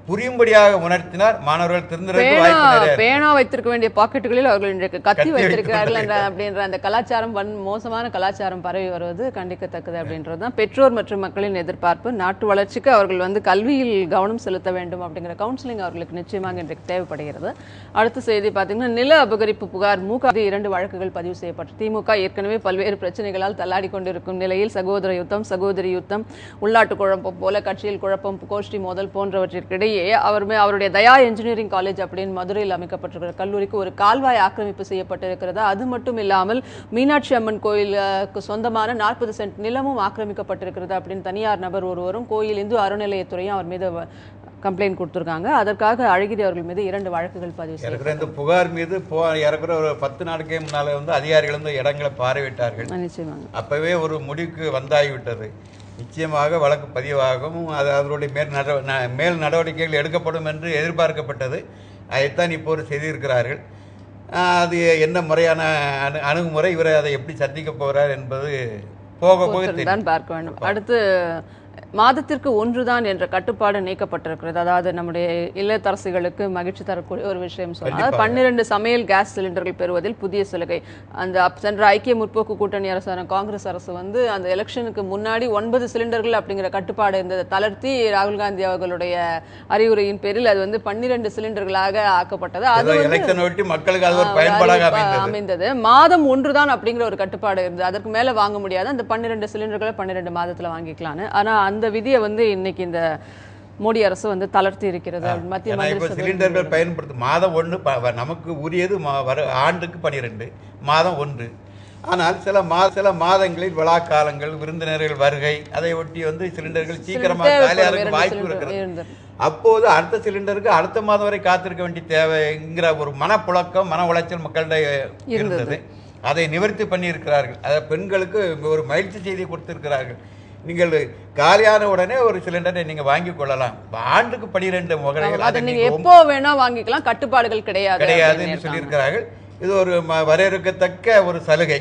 புரியும்படியாக உணர்த்தினார் மாணவர்கள் திருந்துறதுக்கு பேனா வாய்ப்பு நிறைய இருக்கு. பேனா வைத்திருக்க வேண்டிய பாக்கெட்டுகளில் அவர்கள் இன்றைக்கு கத்தி கத்தி வைத்திருக்கிறார்கள் வைத்துக் என்ற அப்படின்ற அந்த கலாச்சாரம் வன் மோசமான கலாச்சாரம் பரவி வருவது கண்டிக்கத்தக்கது அப்படின்றது தான் பெற்றோர் மற்றும் மக்களின் எதிர்பார்ப்பு நாட்டு வளர்ச்சிக்கு அவர்கள் வந்து கல்வியில் கவனம் செலுத்த வேண்டும் அப்படிங்கிற கவுன்சிலிங் அவர்களுக்கு நிச்சயமாக இன்றைக்கு தேவைப்படுகிறது அடுத்த செய்தி பார்த்தீங்கன்னா நில அபகரிப்பு புகார் மூக இரண்டு வழக்குகள் பதிவு செய்யப்பட்டு திமுக ஏற்கனவே பல்வேறு பிரச்சனைகளால் தள்ளாடி கொண்டிருக்கும் நிலையில் சகோதர யுத்தம் சகோதரி யுத்தம் உள்நாட்டு குழப்பம் போல கட்சியில் குழப்பம் கோஷ்டி மோதல் போன்றவற்றிற்கிடையே அவர் மே- அவருடைய தயா என்ஜினியரிங் காலேஜ் அப்படின்னு மதுரையில் அமைக்கப்பட்டிருக்கிற கல்லூரிக்கு ஒரு கால்வாய் ஆக்கிரமிப்பு செய்யப்பட்டிருக்கிறது அது மட்டும் இல்லாமல் மீனாட்சி அம்மன் கோயிலுக்கு சொந்தமான நாற்பது சென்ட் நிலமும் ஆக்கிரமிக்கப்பட்டிருக்கிறது அப்படின்னு தனியார் நபர் ஒருவரும் கோயில் இந்து அறநிலையத்துறையும் அவர் மீது கம்ப்ளைண்ட் கொடுத்திருக்காங்க அதற்காக அழகிரி அவர்கள் மீது இரண்டு வழக்குகள் பதிவு செய்ய இருக்கிற இந்த புகார் மீது போ இறக்குற ஒரு பத்து நாளுக்கே முன்னால வந்து அதிகாரிகள் வந்து இடங்களை பார்வையிட்டார்கள் நிச்சயமாங்க அப்பவே ஒரு முடிவுக்கு வந்தாகிவிட்டது நிச்சயமாக வழக்கு பதிவாகும் அது அதனுடைய மேல் நட ந- மேல் நடவடிக்கைகள் எடுக்கப்படும் என்று எதிர்பார்க்கப்பட்டது அதைத்தான் இப்போது செய்திருக்கிறார்கள் ஆஹ் அது என்ன முறையான அணு அணுகுமுறை இவரை அதை எப்படி சந்திக்க போகிறார் என்பது போக போக தெரியும் தான் பார்க்க வேண்டும் அடுத்து மாதத்திற்கு ஒன்றுதான் என்ற கட்டுப்பாடு நீக்கப்பட்டிருக்கிறது அதாவது நம்முடைய இல்லத்தரசிகளுக்கு மகிழ்ச்சி தரக்கூடிய ஒரு விஷயம் சொன்னால் கண்டிப்பாக. பன்னிரண்டு சமையல் கேஸ் சிலிண்டர்கள் பெறுவதில் புதிய சலுகை அந்த அப் சென்ற ஐக்கிய முற்போக்கு கூட்டணி அரசான காங்கிரஸ் அரசு வந்து அந்த எலெக்ஷனுக்கு முன்னாடி ஒன்பது சிலிண்டர்கள் அப்படிங்கிற கட்டுப்பாடு இருந்ததை தளர்த்தி ராகுல் காந்தி அவர்களுடைய அறிவுரையின் பேரில் அது வந்து பன்னிரண்டு சிலிண்டர்களாக ஆக்கப்பட்டது அது ஏதோ வந்து எலெக்ஷன் ஒட்டி மக்களுக்கு அது ஒரு ஆஹ் பயன்பாடாக அறிவிப்பா அமைந்தது அமைந்தது மாதம் ஒன்றுதான் அப்படிங்கிற ஒரு கட்டுப்பாடு இருந்தது அதற்கு மேல வாங்க முடியாது அந்த பன்னிரெண்டு சிலிண்டர்களை பன்னிரெண்டு மாதத்துல வாங்கிக்கலாம்னு ஆனா அந்த விதியை வந்து இன்னைக்கு இந்த மோடி அரசு வந்து தளர்த்தி இருக்கிறது மத்திய ஏன்னா இப்போ மந்திரி சிலிண்டர்கள் பயன்படுத்தும் மாதம் ஒன்று நமக்கு உரியது மா- வர ஆண்டுக்கு பனிரெண்டு மாதம் ஒன்று ஆனால் சில மா சில மாதங்களில் விழா காலங்கள் விருந்தினர்கள் வருகை அதை ஒட்டி வந்து சிலிண்டர்கள் சீக்கிரமாக தேவைப்படும் காலியாகிறதுக்கு இரண்டு வாய்ப்பு சிலிண்டர் இருக்கிறது இருந்தது. அப்போது அடுத்த சிலிண்டருக்கு அடுத்த மாதம் வரை காத்திருக்க வேண்டிய தேவைங்கிற ஒரு மனப்புழக்கம் மன உளைச்சல் மக்களிடையே இருந்தது அதை நிவர்த்தி பண்ணியிருக்கிறார்கள் அதை பெண்களுக்கு ஒரு மகிழ்ச்சி செய்தி கொடுத்திருக்கிறார்கள் நீங்கள் காலியான உடனே ஒரு சிலிண்டரை நீங்க வாங்கிக் கொள்ளலாம் ஆண்டுக்கு பனிரெண்டு முகலைகள் அதை அதை நீங்க நீங்க எப்போ வேணா வாங்கிக்கலாம் கட்டுப்பாடுகள் கிடையாது கிடையாது அப்படின்னு என்று இருக்காங்க. சொல்லியிருக்கிறார்கள் இது ஒரு ம- வரையறுக்கத்தக்க ஒரு சலுகை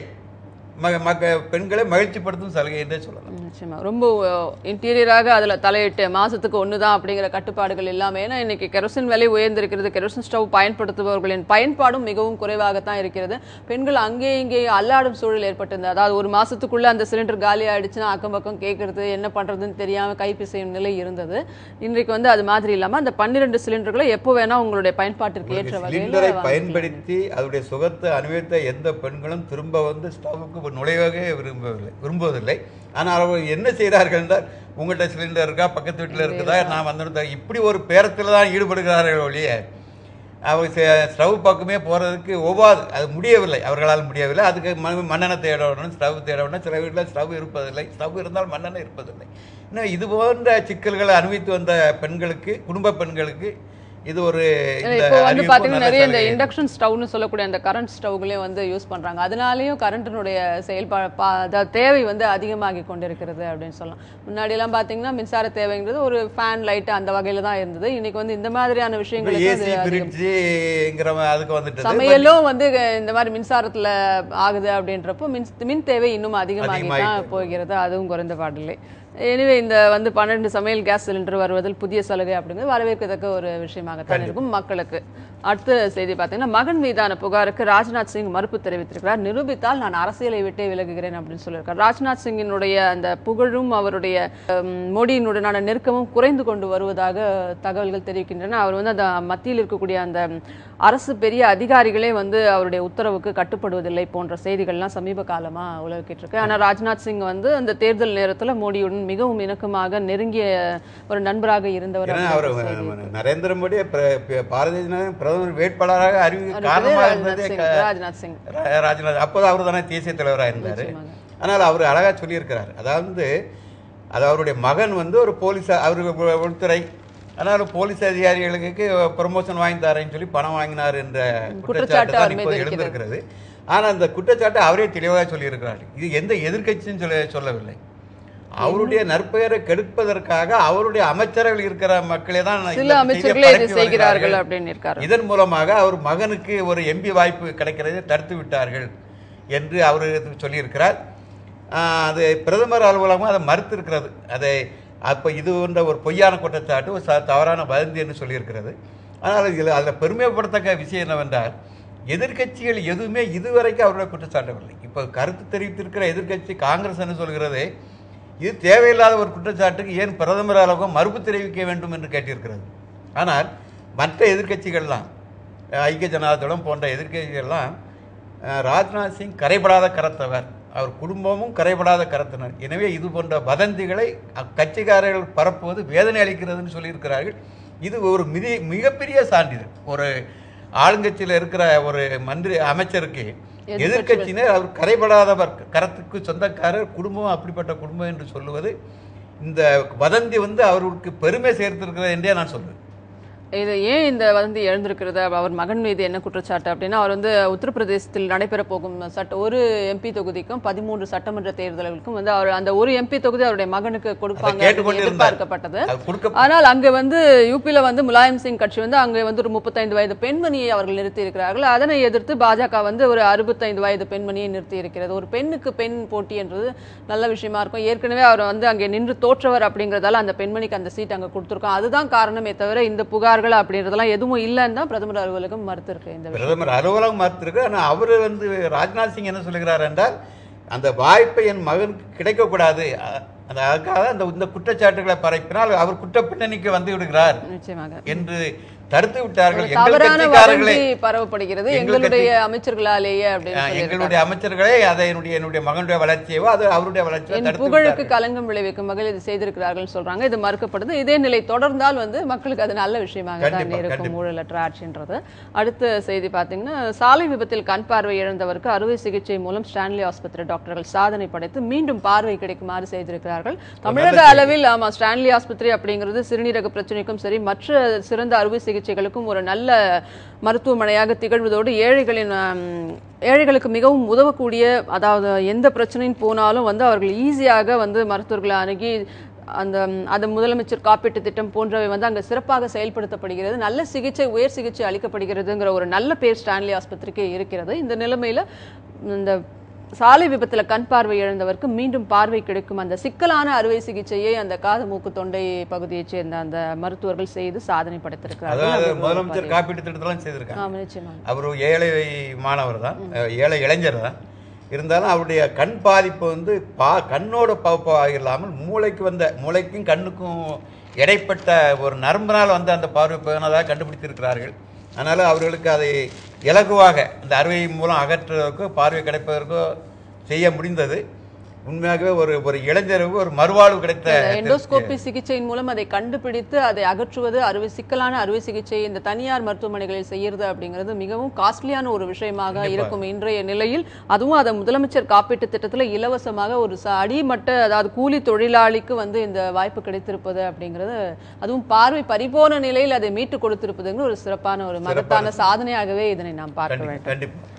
ம- மக்க பெண்களை மகிழ்ச்சிப்படுத்தும் சலுகை என்றே சொல்லலாம் நிச்சயமா ரொம்ப இன்டீரியராக அதுல தலையிட்டு மாசத்துக்கு ஒண்ணுதான் அப்படிங்கிற கட்டுப்பாடுகள் இல்லாம ஏன்னா இன்னைக்கு கெரோசின் விலை உயர்ந்திருக்கிறது கெரோசின் ஸ்டவ் பயன்படுத்துபவர்களின் பயன்பாடும் மிகவும் குறைவாகத்தான் இருக்கிறது பெண்கள் அங்கே இங்கே அல்லாடும் சூழல் ஏற்பட்டிருந்தது அதாவது ஒரு மாசத்துக்குள்ள அந்த சிலிண்டர் காலி ஆயிடுச்சுன்னா அக்கம் பக்கம் கேட்கறது என்ன பண்றதுன்னு தெரியாம கைப்பிசையும் நிலை இருந்தது இன்றைக்கு வந்து அது மாதிரி இல்லாம அந்த பன்னிரெண்டு சிலிண்டர்களை எப்போ வேணா உங்களுடைய பயன்பாட்டிற்கு ஏற்ற வகையில சிலிண்டரை வாங்கிக்கலாம். பயன்படுத்தி அதனுடைய சுகத்தை அனுபவித்த எந்த பெண்களும் திரும்ப வந்து ஸ்டவ்வுக்கு நுழையவே விரும்பவில்லை விரும்புவதில்லை ஆனால் அவர்கள் என்ன செய்கிறார்கள் என்றால் உங்கள்கிட்ட சிலிண்டர் இருக்கா பக்கத்து வீட்டில் இருக்குதா நான் வந்து இப்படி ஒரு பேரத்தில் தான் ஈடுபடுகிறார்கள் ஒழிய அவங்க ஸ்டவ் பக்கமே போகிறதுக்கு ஒவ்வாது அது முடியவில்லை அவர்களால் முடியவில்லை அதுக்கு ம- மண்ணெண்ணெய் தேட வேணும் ஸ்டவ் தேட வேணும் சில வீட்டில் ஸ்டவ் இருப்பதில்லை ஸ்டவ் இருந்தால் மண்ணெண்ணெய் இருப்பதில்லை இன்னும் இது போன்ற சிக்கல்களை அனுபவித்து வந்த பெண்களுக்கு குடும்ப பெண்களுக்கு இது ஒரு இந்த இப்போ வந்து அறிவிப்பு பாத்தீங்கன்னா நல்ல நிறைய இந்த சலுகை. இண்டக்ஷன் ஸ்டவ்னு சொல்லக்கூடிய அந்த கரண்ட் ஸ்டவ்களையும் வந்து யூஸ் பண்றாங்க அதனாலேயும் கரண்டினுடைய செயல்பா பா- அதாவது தேவை வந்து அதிகமாகி கொண்டிருக்கிறது அப்படின்னு சொல்லலாம் முன்னாடி எல்லாம் பாத்தீங்கன்னா மின்சார தேவைங்கிறது ஒரு ஃபேன் லைட் அந்த வகையில தான் இருந்தது இன்னைக்கு வந்து இந்த மாதிரியான விஷயங்களுக்கு ஏசி அது அதிகம். பிரிட்ஜுங்கிற அதுக்கு வந்துட்டது சமையலும் வந்து இந்த மாதிரி மின்சாரத்துல ஆகுது அப்படின்றப்போ மின் மின் தேவை இன்னும் அதிகமாகி தான் அதிகமாயிட்டு போகிறது அதுவும் குறைந்த பாடில்லை எனவே இந்த வந்து பன்னெண்டு சமையல் கேஸ் சிலிண்டர் வருவதில் புதிய சலுகை அப்படிங்கிறது வரவேற்கத்தக்க ஒரு விஷயமாகத்தான் இருக்கும் மக்களுக்கு அடுத்த செய்தி பார்த்தீங்கன்னா மகன் மீதான புகாருக்கு ராஜ்நாத் சிங் மறுப்பு தெரிவித்திருக்கிறார் நிரூபித்தால் நான் அரசியலை விட்டே விலகுகிறேன் அப்படின்னு சொல்லியிருக்கார் ராஜ்நாத் சிங்கினுடைய அந்த புகழும் அவருடைய ஹம், மோடியினுடனான நெருக்கமும் குறைந்து கொண்டு வருவதாக தகவல்கள் தெரிவிக்கின்றன அவர் வந்து அந்த மத்தியில் இருக்கக்கூடிய அந்த அரசு பெரிய அதிகாரிகளே வந்து அவருடைய உத்தரவுக்கு கட்டுப்படுவதில்லை போன்ற செய்திகள்லாம் சமீப காலமா உலகிட்டு இருக்கு ஆனா ராஜ்நாத் சிங் வந்து அந்த தேர்தல் நேரத்துல மோடியுடன் மிகவும் இணக்கமாக நெருங்கிய ஒரு நண்பராக இருந்தவர் ஏன்னா அவர் அப்படின்ற செய்தி. நரேந்திர மோடி பிர- பி- பாரதிய ஜனதா பிரதமர் வேட்பாளராக அறிவிக்க அவருக்கு காரணமாக ராஜ்நாத் இருந்ததே சிங் க- ராஜ்நாத் சிங் ரா- ராஜ்நாத் அப்போது அவர் தானே தேசிய தலைவராக இருந்தார் நிச்சயமாக. ஆனால் அவர் அழகாக சொல்லியிருக்கிறார் அதாவது அது அவருடைய மகன் வந்து ஒரு போலீஸ் அவருக்கு உ- உள்துறை ஆனால் போலீஸ் அதிகாரிகளுக்கு ப்ரொமோஷன் வாங்கி தரேன்னு சொல்லி பணம் வாங்கினார் என்ற குற்றச்சாட்டு குற்றச்சாட்டு அவர் தான் மீது இப்போது இருக்கிறது. எழுந்திருக்கிறது ஆனால் அந்த குற்றச்சாட்டை அவரே தெளிவாக சொல்லியிருக்கிறார் இது எந்த எதிர்க்கட்சியும் சொல்ல சொல்லவில்லை அவருடைய நற்பெயரை கெடுப்பதற்காக அவருடைய அமைச்சர்கள் இருக்கிற மக்களே தான் இந்த சில செய்தியை அமைச்சர்களே இது பரப்பி செய்கிறார்கள் வருகிறார்கள். அப்படின்னு இருக்காரு இதன் மூலமாக அவர் மகனுக்கு ஒரு எம்பி வாய்ப்பு கிடைக்கிறதை தடுத்து விட்டார்கள் என்று அவர் சொல்லியிருக்கிறார் ஆஹ் அது பிரதமர் அலுவலகம் அதை மறுத்திருக்கிறது அதை அப்போ இது போன்ற ஒரு பொய்யான குற்றச்சாட்டு ஒரு ச- தவறான வதந்தி என்று சொல்லியிருக்கிறது ஆனால் இதில் அதில் பெருமைப்படுத்தக்க விஷயம் என்னவென்றால் எதிர்க்கட்சிகள் எதுவுமே இதுவரைக்கும் அவருடைய குற்றச்சாட்டவில்லை இப்போ கருத்து தெரிவித்திருக்கிற எதிர்க்கட்சி காங்கிரஸ் என்ன சொல்கிறது இது தேவையில்லாத ஒரு குற்றச்சாட்டுக்கு ஏன் பிரதமர் அளவுக்கு மறுப்பு தெரிவிக்க வேண்டும் என்று கேட்டிருக்கிறது ஆனால் மற்ற எதிர்க்கட்சிகள்லாம் அஹ், ஐக்கிய ஜனதாதளம் போன்ற எதிர்க்கட்சிகள்லாம் அஹ், ராஜ்நாத் சிங் கரைபடாத கரத்தவர் அவர் குடும்பமும் கரைபடாத கரத்தினர் எனவே இது போன்ற வதந்திகளை அக்கட்சிக்காரர்கள் பரப்புவது வேதனை அளிக்கிறதுன்னு சொல்லியிருக்கிறார்கள் இது ஒரு மிதி மிகப்பெரிய சான்றிதழ் ஒரு ஆளுங்கட்சியில் இருக்கிற ஒரு மந்திரி அமைச்சருக்கு எதிர்க்கட்சியினர் அவர் கரைபடாதவர் கரத்துக்கு சொந்தக்காரர் குடும்பம் அப்படிப்பட்ட குடும்பம் என்று சொல்லுவது இந்த வதந்தி வந்து அவருக்கு பெருமை சேர்த்திருக்கிறது என்றே நான் சொல்லுவேன் இது ஏன் இந்த வதந்தி எழுந்திருக்கிறது அவர் மகன் மீது என்ன குற்றச்சாட்டு அப்படின்னா அவர் வந்து உத்தரப்பிரதேசத்தில் நடைபெற போகும் சட்ட ஒரு எம்பி தொகுதிக்கும் பதிமூன்று சட்டமன்ற தேர்தல்களுக்கும் வந்து அவர் அந்த ஒரு எம்பி தொகுதி அவருடைய மகனுக்கு கொடுப்பாங்க அப்படின்னு கேட்டுக்கொண்டிருந்தார். எதிர்பார்க்கப்பட்டது அது கொடுக்க ஆனால் அங்க வந்து யூபில வந்து முலாயம் சிங் கட்சி வந்து அங்க வந்து ஒரு முப்பத்தைந்து வயது பெண்மணியை அவர்கள் நிறுத்தி இருக்கிறார்கள் அதனை எதிர்த்து பாஜக வந்து ஒரு அறுபத்தைந்து வயது பெண்மணியை நிறுத்தி இருக்கிறது ஒரு பெண்ணுக்கு பெண் போட்டி என்றது நல்ல விஷயமா இருக்கும் ஏற்கனவே அவர் வந்து அங்கே நின்று தோற்றவர் அப்படிங்கறதால அந்த பெண்மணிக்கு அந்த சீட் அங்க கொடுத்திருக்கோம் அதுதான் காரணமே தவிர இந்த புகார்கள் அப்படின்றதெல்லாம் எதுவும் இல்லைன்னு தான் பிரதமர் அலுவலகம் மறுத்திருக்கு இந்த விஷயம் பிரதமர் அலுவலகம் மறுத்திருக்கு ஆனால் அவர் வந்து ராஜ்நாத் சிங் என்ன சொல்லுகிறார் என்றால் அந்த வாய்ப்பை என் மகனுக்கு கிடைக்கக்கூடாது அ- அந்த அதுக்காக அந்த இந்த குற்றச்சாட்டுகளை பரப்பினால் அவர் குற்ற பின்னணிக்கு வந்து விடுகிறார் நிச்சயமாக என்று தடுத்து விட்டார்கள் ஒரு எங்கள் தவறான கட்சிக்காரர்களே வதந்தி பரவப்படுகிறது எங்கள் எங்களுடைய அமைச்சர்களாலேயே அப்படின்னு அஹ், சொல்லியிருக்காங்க. எங்களுடைய அமைச்சர்களே அதை என்னுடைய என்னுடைய மகனுடைய வளர்ச்சியவோ அது அவருடைய வளர்ச்சியோ என் தடுத்து புகழுக்கு விட்டார்கள். களங்கம் விளைவிக்கும் வகையில் இது செய்திருக்கிறார்கள் சொல்றாங்க இது மறுக்கப்படுது இதே நிலை தொடர்ந்தால் வந்து மக்களுக்கு அது நல்ல விஷயமாக தான் கண்டிப்பா, இருக்கும் கண்டிப்பா. ஊழலற்ற ஆட்சின்றது அடுத்த செய்தி பார்த்தீங்கன்னா சாலை விபத்தில் கண் பார்வை இழந்தவருக்கு அறுவை சிகிச்சை மூலம் ஸ்டான்லி ஆஸ்பத்திரி டாக்டர்கள் சாதனை படைத்து மீண்டும் பார்வை கிடைக்குமாறு செய்திருக்கிறார்கள் தமிழக அளவில் ஆமா ஸ்டான்லி ஆஸ்பத்திரி அப்படிங்கிறது சிறுநீரக பிரச்சனைக்கும் சரி மற்ற சிறந்த அறுவை சிகிச்சைகளுக்கும் ஒரு நல்ல மருத்துவமனையாக திகழ்வதோடு ஏழைகளின் ஆம், ஏழைகளுக்கு மிகவும் உதவக்கூடிய அதாவது எந்த பிரச்சனையும் போனாலும் வந்து அவர்கள் ஈஸியாக வந்து மருத்துவர்களை அணுகி அந்த ம், அந்த முதலமைச்சர் காப்பீட்டு திட்டம் போன்றவை வந்து அங்கே சிறப்பாக செயல்படுத்தப்படுகிறது நல்ல சிகிச்சை உயர் சிகிச்சை அளிக்கப்படுகிறதுங்கிற ஒரு நல்ல பேர் ஸ்டான்லி ஆஸ்பத்திரிக்கு இருக்கிறது இந்த நிலைமையில இந்த சாலை விபத்துல கண் பார்வை இழந்தவருக்கு மீண்டும் பார்வை கிடைக்கும் அந்த சிக்கலான அறுவை சிகிச்சையை அந்த காது மூக்கு தொண்டை பகுதியைச் சேர்ந்த அந்த மருத்துவர்கள் செய்து சாதனை படைத்திருக்கிறார்கள் அதாவது அப்படி ஒரு முதலமைச்சர் பதிவு. காப்பீட்டு திட்டத்தெல்லாம் செய்திருக்காங்க ஆமா நிச்சயமாக அவர் ஒரு ஏழை மாணவர் தான் அஹ், ஏழை இளைஞர் தான் இருந்தாலும் அவருடைய கண் பாதிப்பு வந்து பா கண்ணோட பகுப்பாக இல்லாமல் மூளைக்கு வந்த மூளைக்கும் கண்ணுக்கும் இடைப்பட்ட ஒரு நரம்பினால் வந்து அந்த பார்வை போனதாக கண்டுபிடித்திருக்கிறார்கள் அதனால் அவர்களுக்கு அதை இலகுவாக இந்த அறுவை மூலம் அகற்றுவதற்கோ பார்வை கிடைப்பதற்கோ செய்ய முடிந்தது உண்மையாகவே ஒரு ஒரு இளைஞருக்கு ஒரு மறுவாழ்வு கிடைத்த எண்டோஸ்கோபி சிகிச்சையின் மூலம் அதை கண்டுபிடித்து அதை அகற்றுவது அறுவை சிக்கலான அறுவை சிகிச்சை இந்த தனியார் மருத்துவமனைகளில் செய்யறது அப்படிங்கிறது மிகவும் காஸ்ட்லியான ஒரு விஷயமாக இருக்கும் இன்றைய நிலையில் அதுவும் அதை முதலமைச்சர் காப்பீட்டு திட்டத்துல இலவசமாக ஒரு ச- அடிமட்ட அதாவது கூலி தொழிலாளிக்கு வந்து இந்த வாய்ப்பு கிடைத்திருப்பது அப்படிங்கிறது அதுவும் பார்வை பரிபூர்ண நிலையில் அதை மீட்டு கொடுத்திருப்பதுங்கிற ஒரு சிறப்பான ஒரு மகத்தான சாதனையாகவே இதனை நாம் பார்க்க வேண்டும் கண்டிப்பாக கண்டிப்பாக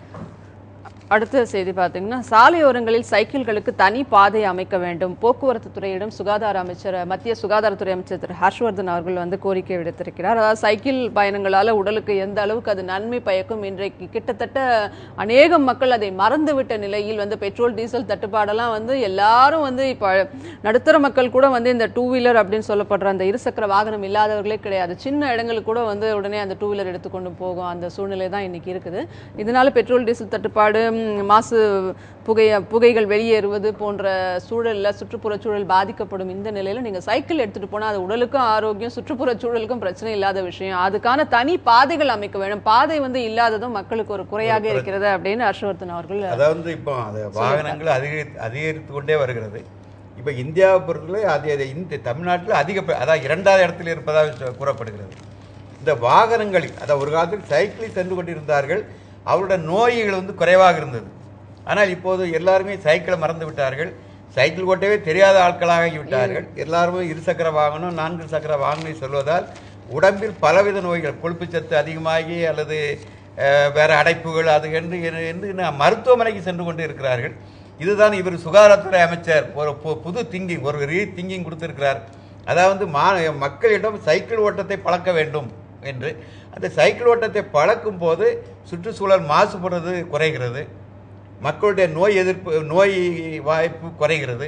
அடுத்த செய்தி பார்த்தீங்கன்னா சாலையோரங்களில் சைக்கிள்களுக்கு தனி பாதை அமைக்க வேண்டும் போக்குவரத்து துறையிடம் சுகாதார அமைச்சர் மத்திய சுகாதாரத்துறை அமைச்சர் திரு ஹர்ஷ்வர்தன் அவர்கள் வந்து கோரிக்கை விடுத்திருக்கிறார் அதாவது சைக்கிள் பயணங்களால உடலுக்கு எந்த அளவுக்கு அது நன்மை பயக்கும் இன்றைக்கு கிட்டத்தட்ட அநேகம் மக்கள் அதை மறந்துவிட்ட நிலையில் வந்து பெட்ரோல் டீசல் தட்டுப்பாடெல்லாம் வந்து எல்லாரும் வந்து இப்போ நடுத்தர மக்கள் கூட வந்து இந்த டூ வீலர் அப்படின்னு சொல்லப்படுற அந்த இருசக்கர வாகனம் இல்லாதவர்களே கிடையாது சின்ன இடங்களுக்கு கூட வந்து உடனே அந்த டூ வீலர் எடுத்துக்கொண்டு போகும் அந்த சூழ்நிலை தான் இன்னைக்கு இருக்குது இதனால பெட்ரோல் டீசல் தட்டுப்பாடு ம், மாசு புகை புகைகள் வெளியேறுவது போன்ற சூழல்ல சுற்றுப்புற சூழல் பாதிக்கப்படும் இந்த நிலையில நீங்க சைக்கிள் எடுத்துட்டு போனா அது உடலுக்கும் ஆரோக்கியம் சுற்றுப்புற சூழலுக்கும் பிரச்சனை இல்லாத விஷயம் அதுக்கான தனி பாதைகள் அமைக்க வேண்டும் பாதை வந்து இல்லாததும் மக்களுக்கு ஒரு குறையாக இருக்கிறது அப்படின்னு ஹர்ஷவர்தன் அவர்கள் அதாவது இப்போ அது வாகனங்கள் அதிகரித்து அதிகரித்து கொண்டே வருகிறது இப்போ இந்தியாவை பொறுத்தவரை அது அது இந்த தமிழ்நாட்டில் அதிக ப- அதாவது இரண்டாவது இடத்தில் இருப்பதாக சொ- கூறப்படுகிறது இந்த வாகனங்களில் அதாவது ஒரு காலத்தில் சைக்கிளில் சென்று கொண்டிருந்தார்கள் அவருடைய நோய்கள் வந்து குறைவாக இருந்தது ஆனால் இப்போது எல்லாருமே சைக்கிளை மறந்து விட்டார்கள் சைக்கிள் ஓட்டவே தெரியாத ஆட்களாகி விட்டார்கள் எல்லாருமே இருசக்கர வாகனம் நான்கு சக்கர வாகனம் சொல்வதால் உடம்பில் பலவித நோய்கள் கொழுப்புச்சத்து அதிகமாகி அல்லது அஹ், வேற அடைப்புகள் அது என்று என்று- என்று நா- மருத்துவமனைக்கு சென்று கொண்டு இருக்கிறார்கள் இதுதான் இவர் சுகாதாரத்துறை அமைச்சர் ஒரு பு- புது திங்கிங் ஒரு ரீ திங்கிங் கொடுத்திருக்கிறார் அதாவது மா மக்களிடம் சைக்கிள் ஓட்டத்தை பழக்க வேண்டும் என்று அந்த சைக்கிள் ஓட்டத்தை பழக்கும் போது சுற்றுச்சூழல் மாசுபடுறது குறைகிறது மக்களுடைய நோய் எதிர்ப்பு நோய் வாய்ப்பு குறைகிறது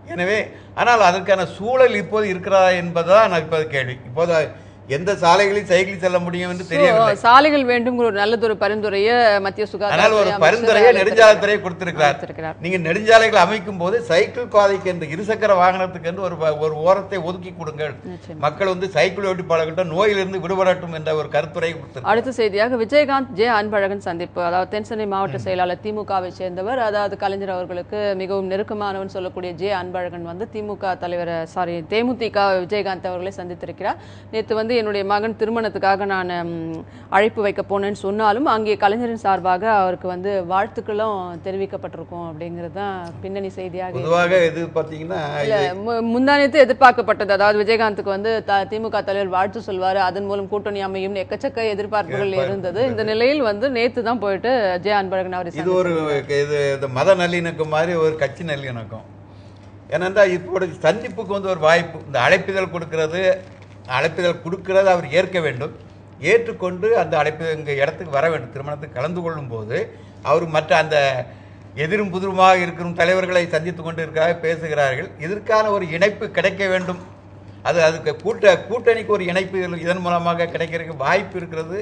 எனவே ஆனால் அதற்கான சூழல் இப்போது இருக்கிறதா என்பதுதான் நான் இப்போது கேள்வி இப்போது எந்த சாலைகளில் சைக்கிள் செல்ல முடியும் என்று தெரியவில்லை சாலைகள் வேண்டும்ங்கிற ஒரு நல்லதொரு பரிந்துரையை மத்திய ஆனால் சுகாதார ஒரு பரிந்துரையை நெடுஞ்சாலைத்துறை கொடுத்திருக்கிறார் கொடுத்திருக்கிறார். நீங்க நெடுஞ்சாலைகள் அமைக்கும் போது சைக்கிள் பாதைக்கு என்று இருசக்கர வாகனத்துக்கு என்று ஒரு வ- ஒரு ஓரத்தை ஒதுக்கி கொடுங்கள் நிச்சயம். மக்கள் வந்து சைக்கிள் ஓட்டி பழகட்டும் நோயிலிருந்து விடுபடட்டும் என்ற ஒரு கருத்துரை கொடுத்திருக்கிறார் அடுத்த செய்தியாக விஜயகாந்த் ஜே அன்பழகன் சந்திப்பு அதாவது தென்சென்னை மாவட்ட செயலாளர் திமுகவை சேர்ந்தவர் அதாவது கலைஞர் அவர்களுக்கு மிகவும் நெருக்கமானவன் சொல்லக்கூடிய ஜே அன்பழகன் வந்து திமுக தலைவர் சாரி தேமுதிக விஜயகாந்த் அவர்களை சந்தித்திருக்கிறார் நேற்று வந்து என்னுடைய மகன் திருமணத்துக்காக நான் ம், அழைப்பு வைக்க போனேன்னு சொன்னாலும் அங்கே கலைஞரின் சார்பாக அவருக்கு வந்து வாழ்த்துக்களும் தெரிவிக்கப்பட்டிருக்கும் அப்படிங்கிறது தான் பின்னணி செய்தியாக பொதுவாக இது பார்த்தீங்கன்னா இல்ல மு- முந்தானத்து எதிர்பார்க்கப்பட்டது அதாவது விஜயகாந்துக்கு வந்து த- திமுக தலைவர் வாழ்த்து சொல்வாரு அதன் மூலம் கூட்டணி அமையும் எக்கச்சக்க எதிர்பார்ப்புகள் இருந்தது இந்த நிலையில் வந்து நேத்து தான் போயிட்டு ஜெய அன்பழகன் அவரை இது ஒரு இது இந்த மத நல்லிணக்கம் மாதிரி ஒரு கட்சி நல்லிணக்கம் ஏனென்றால் இப்போது சந்திப்புக்கு வந்து ஒரு வாய்ப்பு இந்த அழைப்பிதழ் கொடுக்கிறது அழைப்பிதழ் கொடுக்கிறது அவர் ஏற்க வேண்டும் ஏற்றுக்கொண்டு அந்த அழைப்பு இங்கே இடத்துக்கு வர வேண்டும் திருமணத்துக்கு கலந்து கொள்ளும் போது அவர் மற்ற அந்த எதிரும் புதிருமாக இருக்கும் தலைவர்களை சந்தித்து கொண்டு இருக்கிறார்கள் பேசுகிறார்கள் இதற்கான ஒரு இணைப்பு கிடைக்க வேண்டும் அது அதுக்கு கூட்ட கூட்டணிக்கு ஒரு இணைப்பு இதன் மூலமாக கிடைக்கிறதுக்கு வாய்ப்பு இருக்கிறது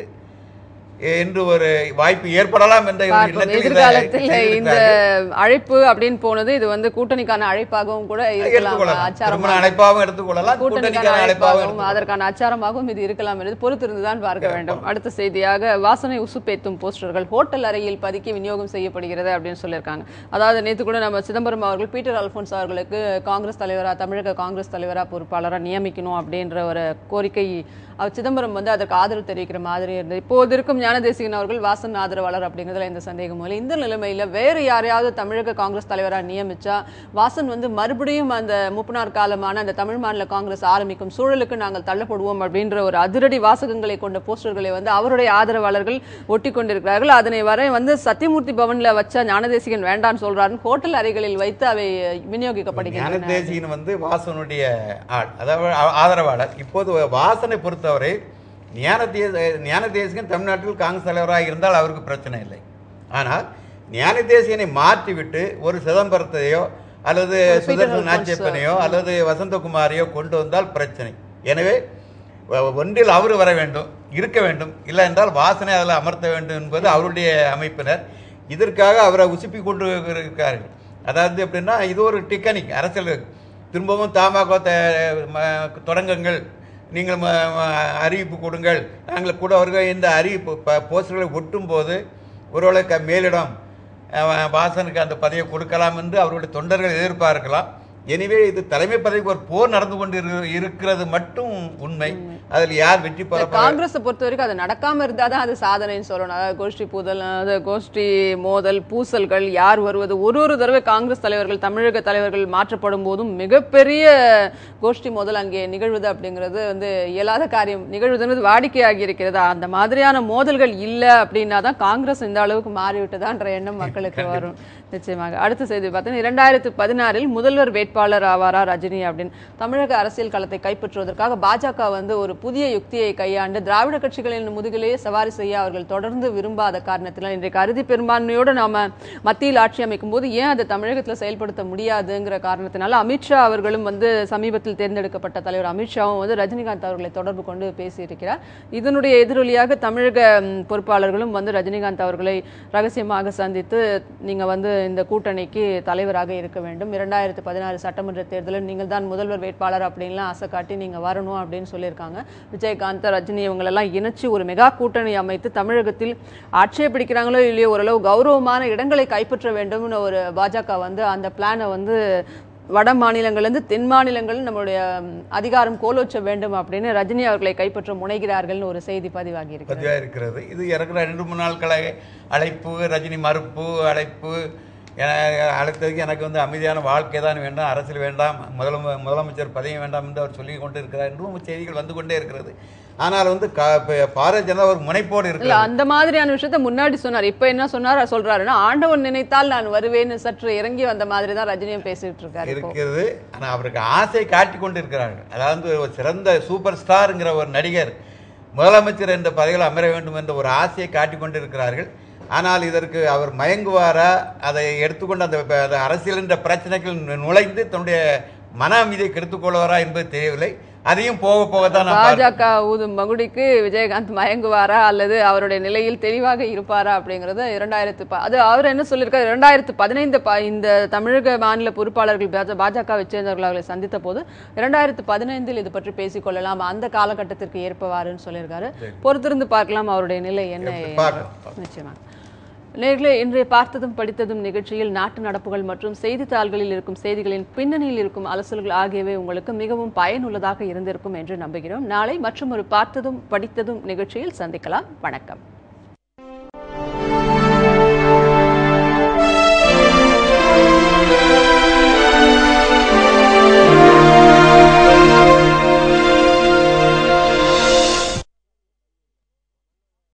என்று ஒரு வாய்ப்பு ஏற்படலாம் என்ற ஒரு பார்ப்போம் எண்ணத்தில் இதை எதிர்காலத்தில் இந்த செய்திருக்கிறார்கள். அழைப்பு அப்படின்னு போனது இது வந்து கூட்டணிக்கான அழைப்பாகவும் கூட இருக்கலாம் எடுத்துக்கொள்ளலாம் அச்சாரம் திருமண அழைப்பாகவும் எடுத்துக்கொள்ளலாம் கூட்டணிக்கான கூட்டணிக்கான அழைப்பாகவும் அழைப்பாகவும் அதற்கான அச்சாரமாகவும் இது இருக்கலாம் என்று பொறுத்திருந்துதான் பார்க்க வேண்டும் அடுத்த செய்தியாக வாசனை உசுப்பேத்தும் போஸ்டர்கள் ஹோட்டல் அறையில் பதுக்கி விநியோகம் செய்யப்படுகிறது அப்படின்னு சொல்லியிருக்காங்க அதாவது நேற்று கூட நம்ம சிதம்பரம் அவர்கள் பீட்டர் அல்போன்ஸ் அவர்களுக்கு காங்கிரஸ் தலைவரா தமிழக காங்கிரஸ் தலைவரா பொறுப்பாளரா நியமிக்கணும் அப்படின்ற ஒரு கோரிக்கை அவர் சிதம்பரம் வந்து அதற்கு ஆதரவு தெரிவிக்கிற மாதிரி இருந்தது இப்போது இருக்கும் ஞானதேசிகன் அவர்கள் வாசன் ஆதரவாளர் அப்படிங்கிறதுல எந்த சந்தேகமும் இல்லை இந்த நிலைமையில வேறு யாரையாவது தமிழக காங்கிரஸ் தலைவராக நியமிச்சா வாசன் வந்து மறுபடியும் அந்த முப்பனார் காலமான அந்த தமிழ் மாநில காங்கிரஸ் ஆரம்பிக்கும் சூழலுக்கு நாங்கள் தள்ளப்படுவோம் அப்படின்ற ஒரு அதிரடி வாசகங்களை கொண்ட போஸ்டர்களை வந்து அவருடைய ஆதரவாளர்கள் ஒட்டி கொண்டிருக்கிறார்கள் அதனை வரை வந்து சத்தியமூர்த்தி பவன்ல வச்ச ஞானதேசிகன் வேண்டான்னு சொல்றாருன்னு ஹோட்டல் அறைகளில் வைத்து அவை விநியோகிக்கப்படுகின்றன ஞானதேசிகன் வந்து வாசனுடைய ஆள் அதாவது ஆ- ஆதரவாளர் இப்போது வாசனை பொறுத்தவரை ஞானதே ஞானதேசிகன் தமிழ்நாட்டில் காங்கிரஸ் தலைவராக இருந்தால் அவருக்கு பிரச்சனை இல்லை ஆனால் ஞானதேசிகனை மாற்றிவிட்டு ஒரு சிதம்பரத்தையோ அல்லது ஒரு பீட்டர் சுதர்சன் அல்போன்ஸ். நாச்சியப்பனையோ அல்லது வசந்தகுமாரையோ கொண்டு வந்தால் பிரச்சனை எனவே ஒ- ஒன்றில் அவர் வர வேண்டும் இருக்க வேண்டும் இல்லை என்றால் வாசனை அதில் அமர்த்த வேண்டும் என்பது அவருடைய அமைப்பினர் இதற்காக அவரை உசுப்பி கொண்டு இருக்கிறார்கள் அதாவது எப்படின்னா இது ஒரு டிக்கனிக் அரசியல் திரும்பவும் தமாக த- ம- தொடங்குங்கள் நீங்கள் ம- ம- அறிவிப்பு கொடுங்கள் நாங்கள் கூட அவர்கள் இந்த அறிவிப்பு ப- போஸ்டர்களை ஒட்டும் போது ஒருவேளை க மேலிடம் அஹ், வாசனுக்கு அந்த பதவியை கொடுக்கலாம் என்று அவருடைய தொண்டர்கள் எதிர்பார்க்கலாம் எனவே இது தலைமை பதவிக்கு ஒரு போர் நடந்து கொண்டு இரு- இருக்கிறது மட்டும் உண்மை அதில் யார் வெற்றி பெற போறார்? காங்கிரஸை பொறுத்த வரைக்கும் அது நடக்காம இருந்தாதான் அது சாதனைன்னு சொல்லணும் அதாவது கோஷ்டி பூதல் அதாவது கோஷ்டி மோதல் பூசல்கள் யார் வருவது ஒரு ஒரு தடவை காங்கிரஸ் தலைவர்கள் தமிழக தலைவர்கள் மாற்றப்படும் போதும் மிகப்பெரிய கோஷ்டி மோதல் அங்கே நிகழ்வுது அப்படிங்கிறது வந்து இயலாத காரியம் நிகழ்வுதுன்றது வாடிக்கையாகி இருக்கிறது அந்த மாதிரியான மோதல்கள் இல்லை அப்படின்னா தான் காங்கிரஸ் இந்த அளவுக்கு மாறிவிட்டதான்ற எண்ணம் மக்களுக்கு வரும் நிச்சயமாக அடுத்த செய்தி பார்த்தீங்கன்னா இரண்டாயிரத்து பதினாறில் முதல்வர் வேட்பாளர் ஆவாரா ரஜினி அப்படின்னு தமிழக அரசியல் களத்தை கைப்பற்றுவதற்காக பாஜக வந்து ஒரு புதிய யுக்தியை கையாண்டு திராவிட கட்சிகளின் முதுகிலேயே சவாரி செய்ய அவர்கள் தொடர்ந்து விரும்பாத காரணத்தினால் இன்றைக்கு அறுதி பெரும்பான்மையோடு நாம மத்தியில் ஆட்சி அமைக்கும் போது ஏன் அதை தமிழகத்தில் செயல்படுத்த முடியாதுங்கிற காரணத்தினால அமித்ஷா அவர்களும் வந்து சமீபத்தில் தேர்ந்தெடுக்கப்பட்ட தலைவர் அமித்ஷாவும் வந்து ரஜினிகாந்த் அவர்களை தொடர்பு கொண்டு பேசியிருக்கிறார் இதனுடைய எதிரொலியாக தமிழக ம், பொறுப்பாளர்களும் வந்து ரஜினிகாந்த் அவர்களை ரகசியமாக சந்தித்து நீங்க வந்து இந்த கூட்டணிக்கு தலைவராக இருக்க வேண்டும் இரண்டாயிரத்து பதினாறு சட்டமன்ற தேர்தலில் நீங்கள் தான் முதல்வர் வேட்பாளர் அப்படின்லாம் ஆசை காட்டி நீங்க வரணும் அப்படின்னு சொல்லியிருக்காங்க விஜயகாந்த் ரஜினி இவங்களெல்லாம் இணைச்சு ஒரு மெகா கூட்டணி அமைத்து தமிழகத்தில் ஆட்சியை பிடிக்கிறாங்களோ இல்லையோ ஓரளவு கௌரவமான இடங்களை கைப்பற்ற வேண்டும்னு ஒரு பாஜக வந்து அந்த பிளானை வந்து வட மாநிலங்கள்லேருந்து தென் மாநிலங்கள் நம்மளுடைய ம், அதிகாரம் கோலோச்ச வேண்டும் அப்படின்னு ரஜினி அவர்களை கைப்பற்ற முனைகிறார்கள்னு ஒரு செய்தி பதிவாகி இருக்கிறது பதிவாக இருக்கிறது இது இறக்குற ரெண்டு மூணு நாட்களை அழைப்பு ரஜினி மறுப்பு அழைப்பு என- அழைத்ததுக்கு எனக்கு வந்து அமைதியான வாழ்க்கை தான் வேண்டாம் அரசியல் வேண்டாம் முதலம முதலமைச்சர் பதவி வேண்டாம் என்று அவர் சொல்லி கொண்டு இருக்கிறார் என்றும் செய்திகள் வந்து கொண்டே இருக்கிறது ஆனால் வந்து க- ப- பாரதிய ஜனதா ஒரு முனைப்போடு இல்ல இருக்கிறது அந்த மாதிரியான விஷயத்த முன்னாடி சொன்னார் இப்ப என்ன சொன்னார் சொல்றாருன்னா ஆண்டவன் நினைத்தால் நான் வருவேன்னு சற்று இறங்கி வந்த மாதிரி தான் ரஜினியும் பேசிட்டு இருக்காரு இப்போ இருக்கிறது ஆனால் அவருக்கு ஆசை காட்டி கொண்டு இருக்கிறார்கள் அதாவது ஒரு சிறந்த சூப்பர் ஸ்டாருங்கிற ஒரு நடிகர் முதலமைச்சர் என்ற பதவியில் அமர வேண்டும் என்ற ஒரு ஆசையை காட்டி கொண்டு இருக்கிறார்கள் ஆனால் இதற்கு அவர் மயங்குவாரா அதை எடுத்துக்கொண்டு அந்த ப- அந்த அரசியல் என்ற பிரச்சனைகள் நு- நுழைந்து தன்னுடைய மன அமைதியை கெடுத்துக்கொள்வாரா என்பது தெரியவில்லை அதையும் போக போக தான் நான் பார்க்கிறேன். பாஜக ஊதும் மகுடிக்கு விஜயகாந்த் மயங்குவாரா அல்லது அவருடைய நிலையில் தெளிவாக இருப்பாரா அப்படிங்கறது இரண்டாயிரத்து ப- அது அவர் என்ன சொல்லியிருக்காரு இரண்டாயிரத்து பதினைந்து ப- இந்த தமிழக மாநில பொறுப்பாளர்கள் பாஜ- பாஜகவை சேர்ந்தவர்கள் அவர்களை சந்தித்த போது இரண்டாயிரத்து பதினைந்தில் இது பற்றி பேசிக்கொள்ளலாம் அந்த காலகட்டத்திற்கு ஏற்பவாருன்னு சொல்லியிருக்காரு பொறுத்திருந்து பார்க்கலாம் அவருடைய நிலை என்ன எப்படி பார்க்கலாம். நிச்சயமா நேர்களே இன்றைய பார்த்ததும் படித்ததும் நிகழ்ச்சியில் நாட்டு நடப்புகள் மற்றும் செய்தித்தாள்களில் இருக்கும் செய்திகளின் பின்னணியில் இருக்கும் அலசல்கள் ஆகியவை உங்களுக்கு மிகவும் பயனுள்ளதாக இருந்திருக்கும் என்று நம்புகிறோம் நாளை மற்றும் ஒரு பார்த்ததும் படித்ததும் நிகழ்ச்சியில் சந்திக்கலாம் வணக்கம்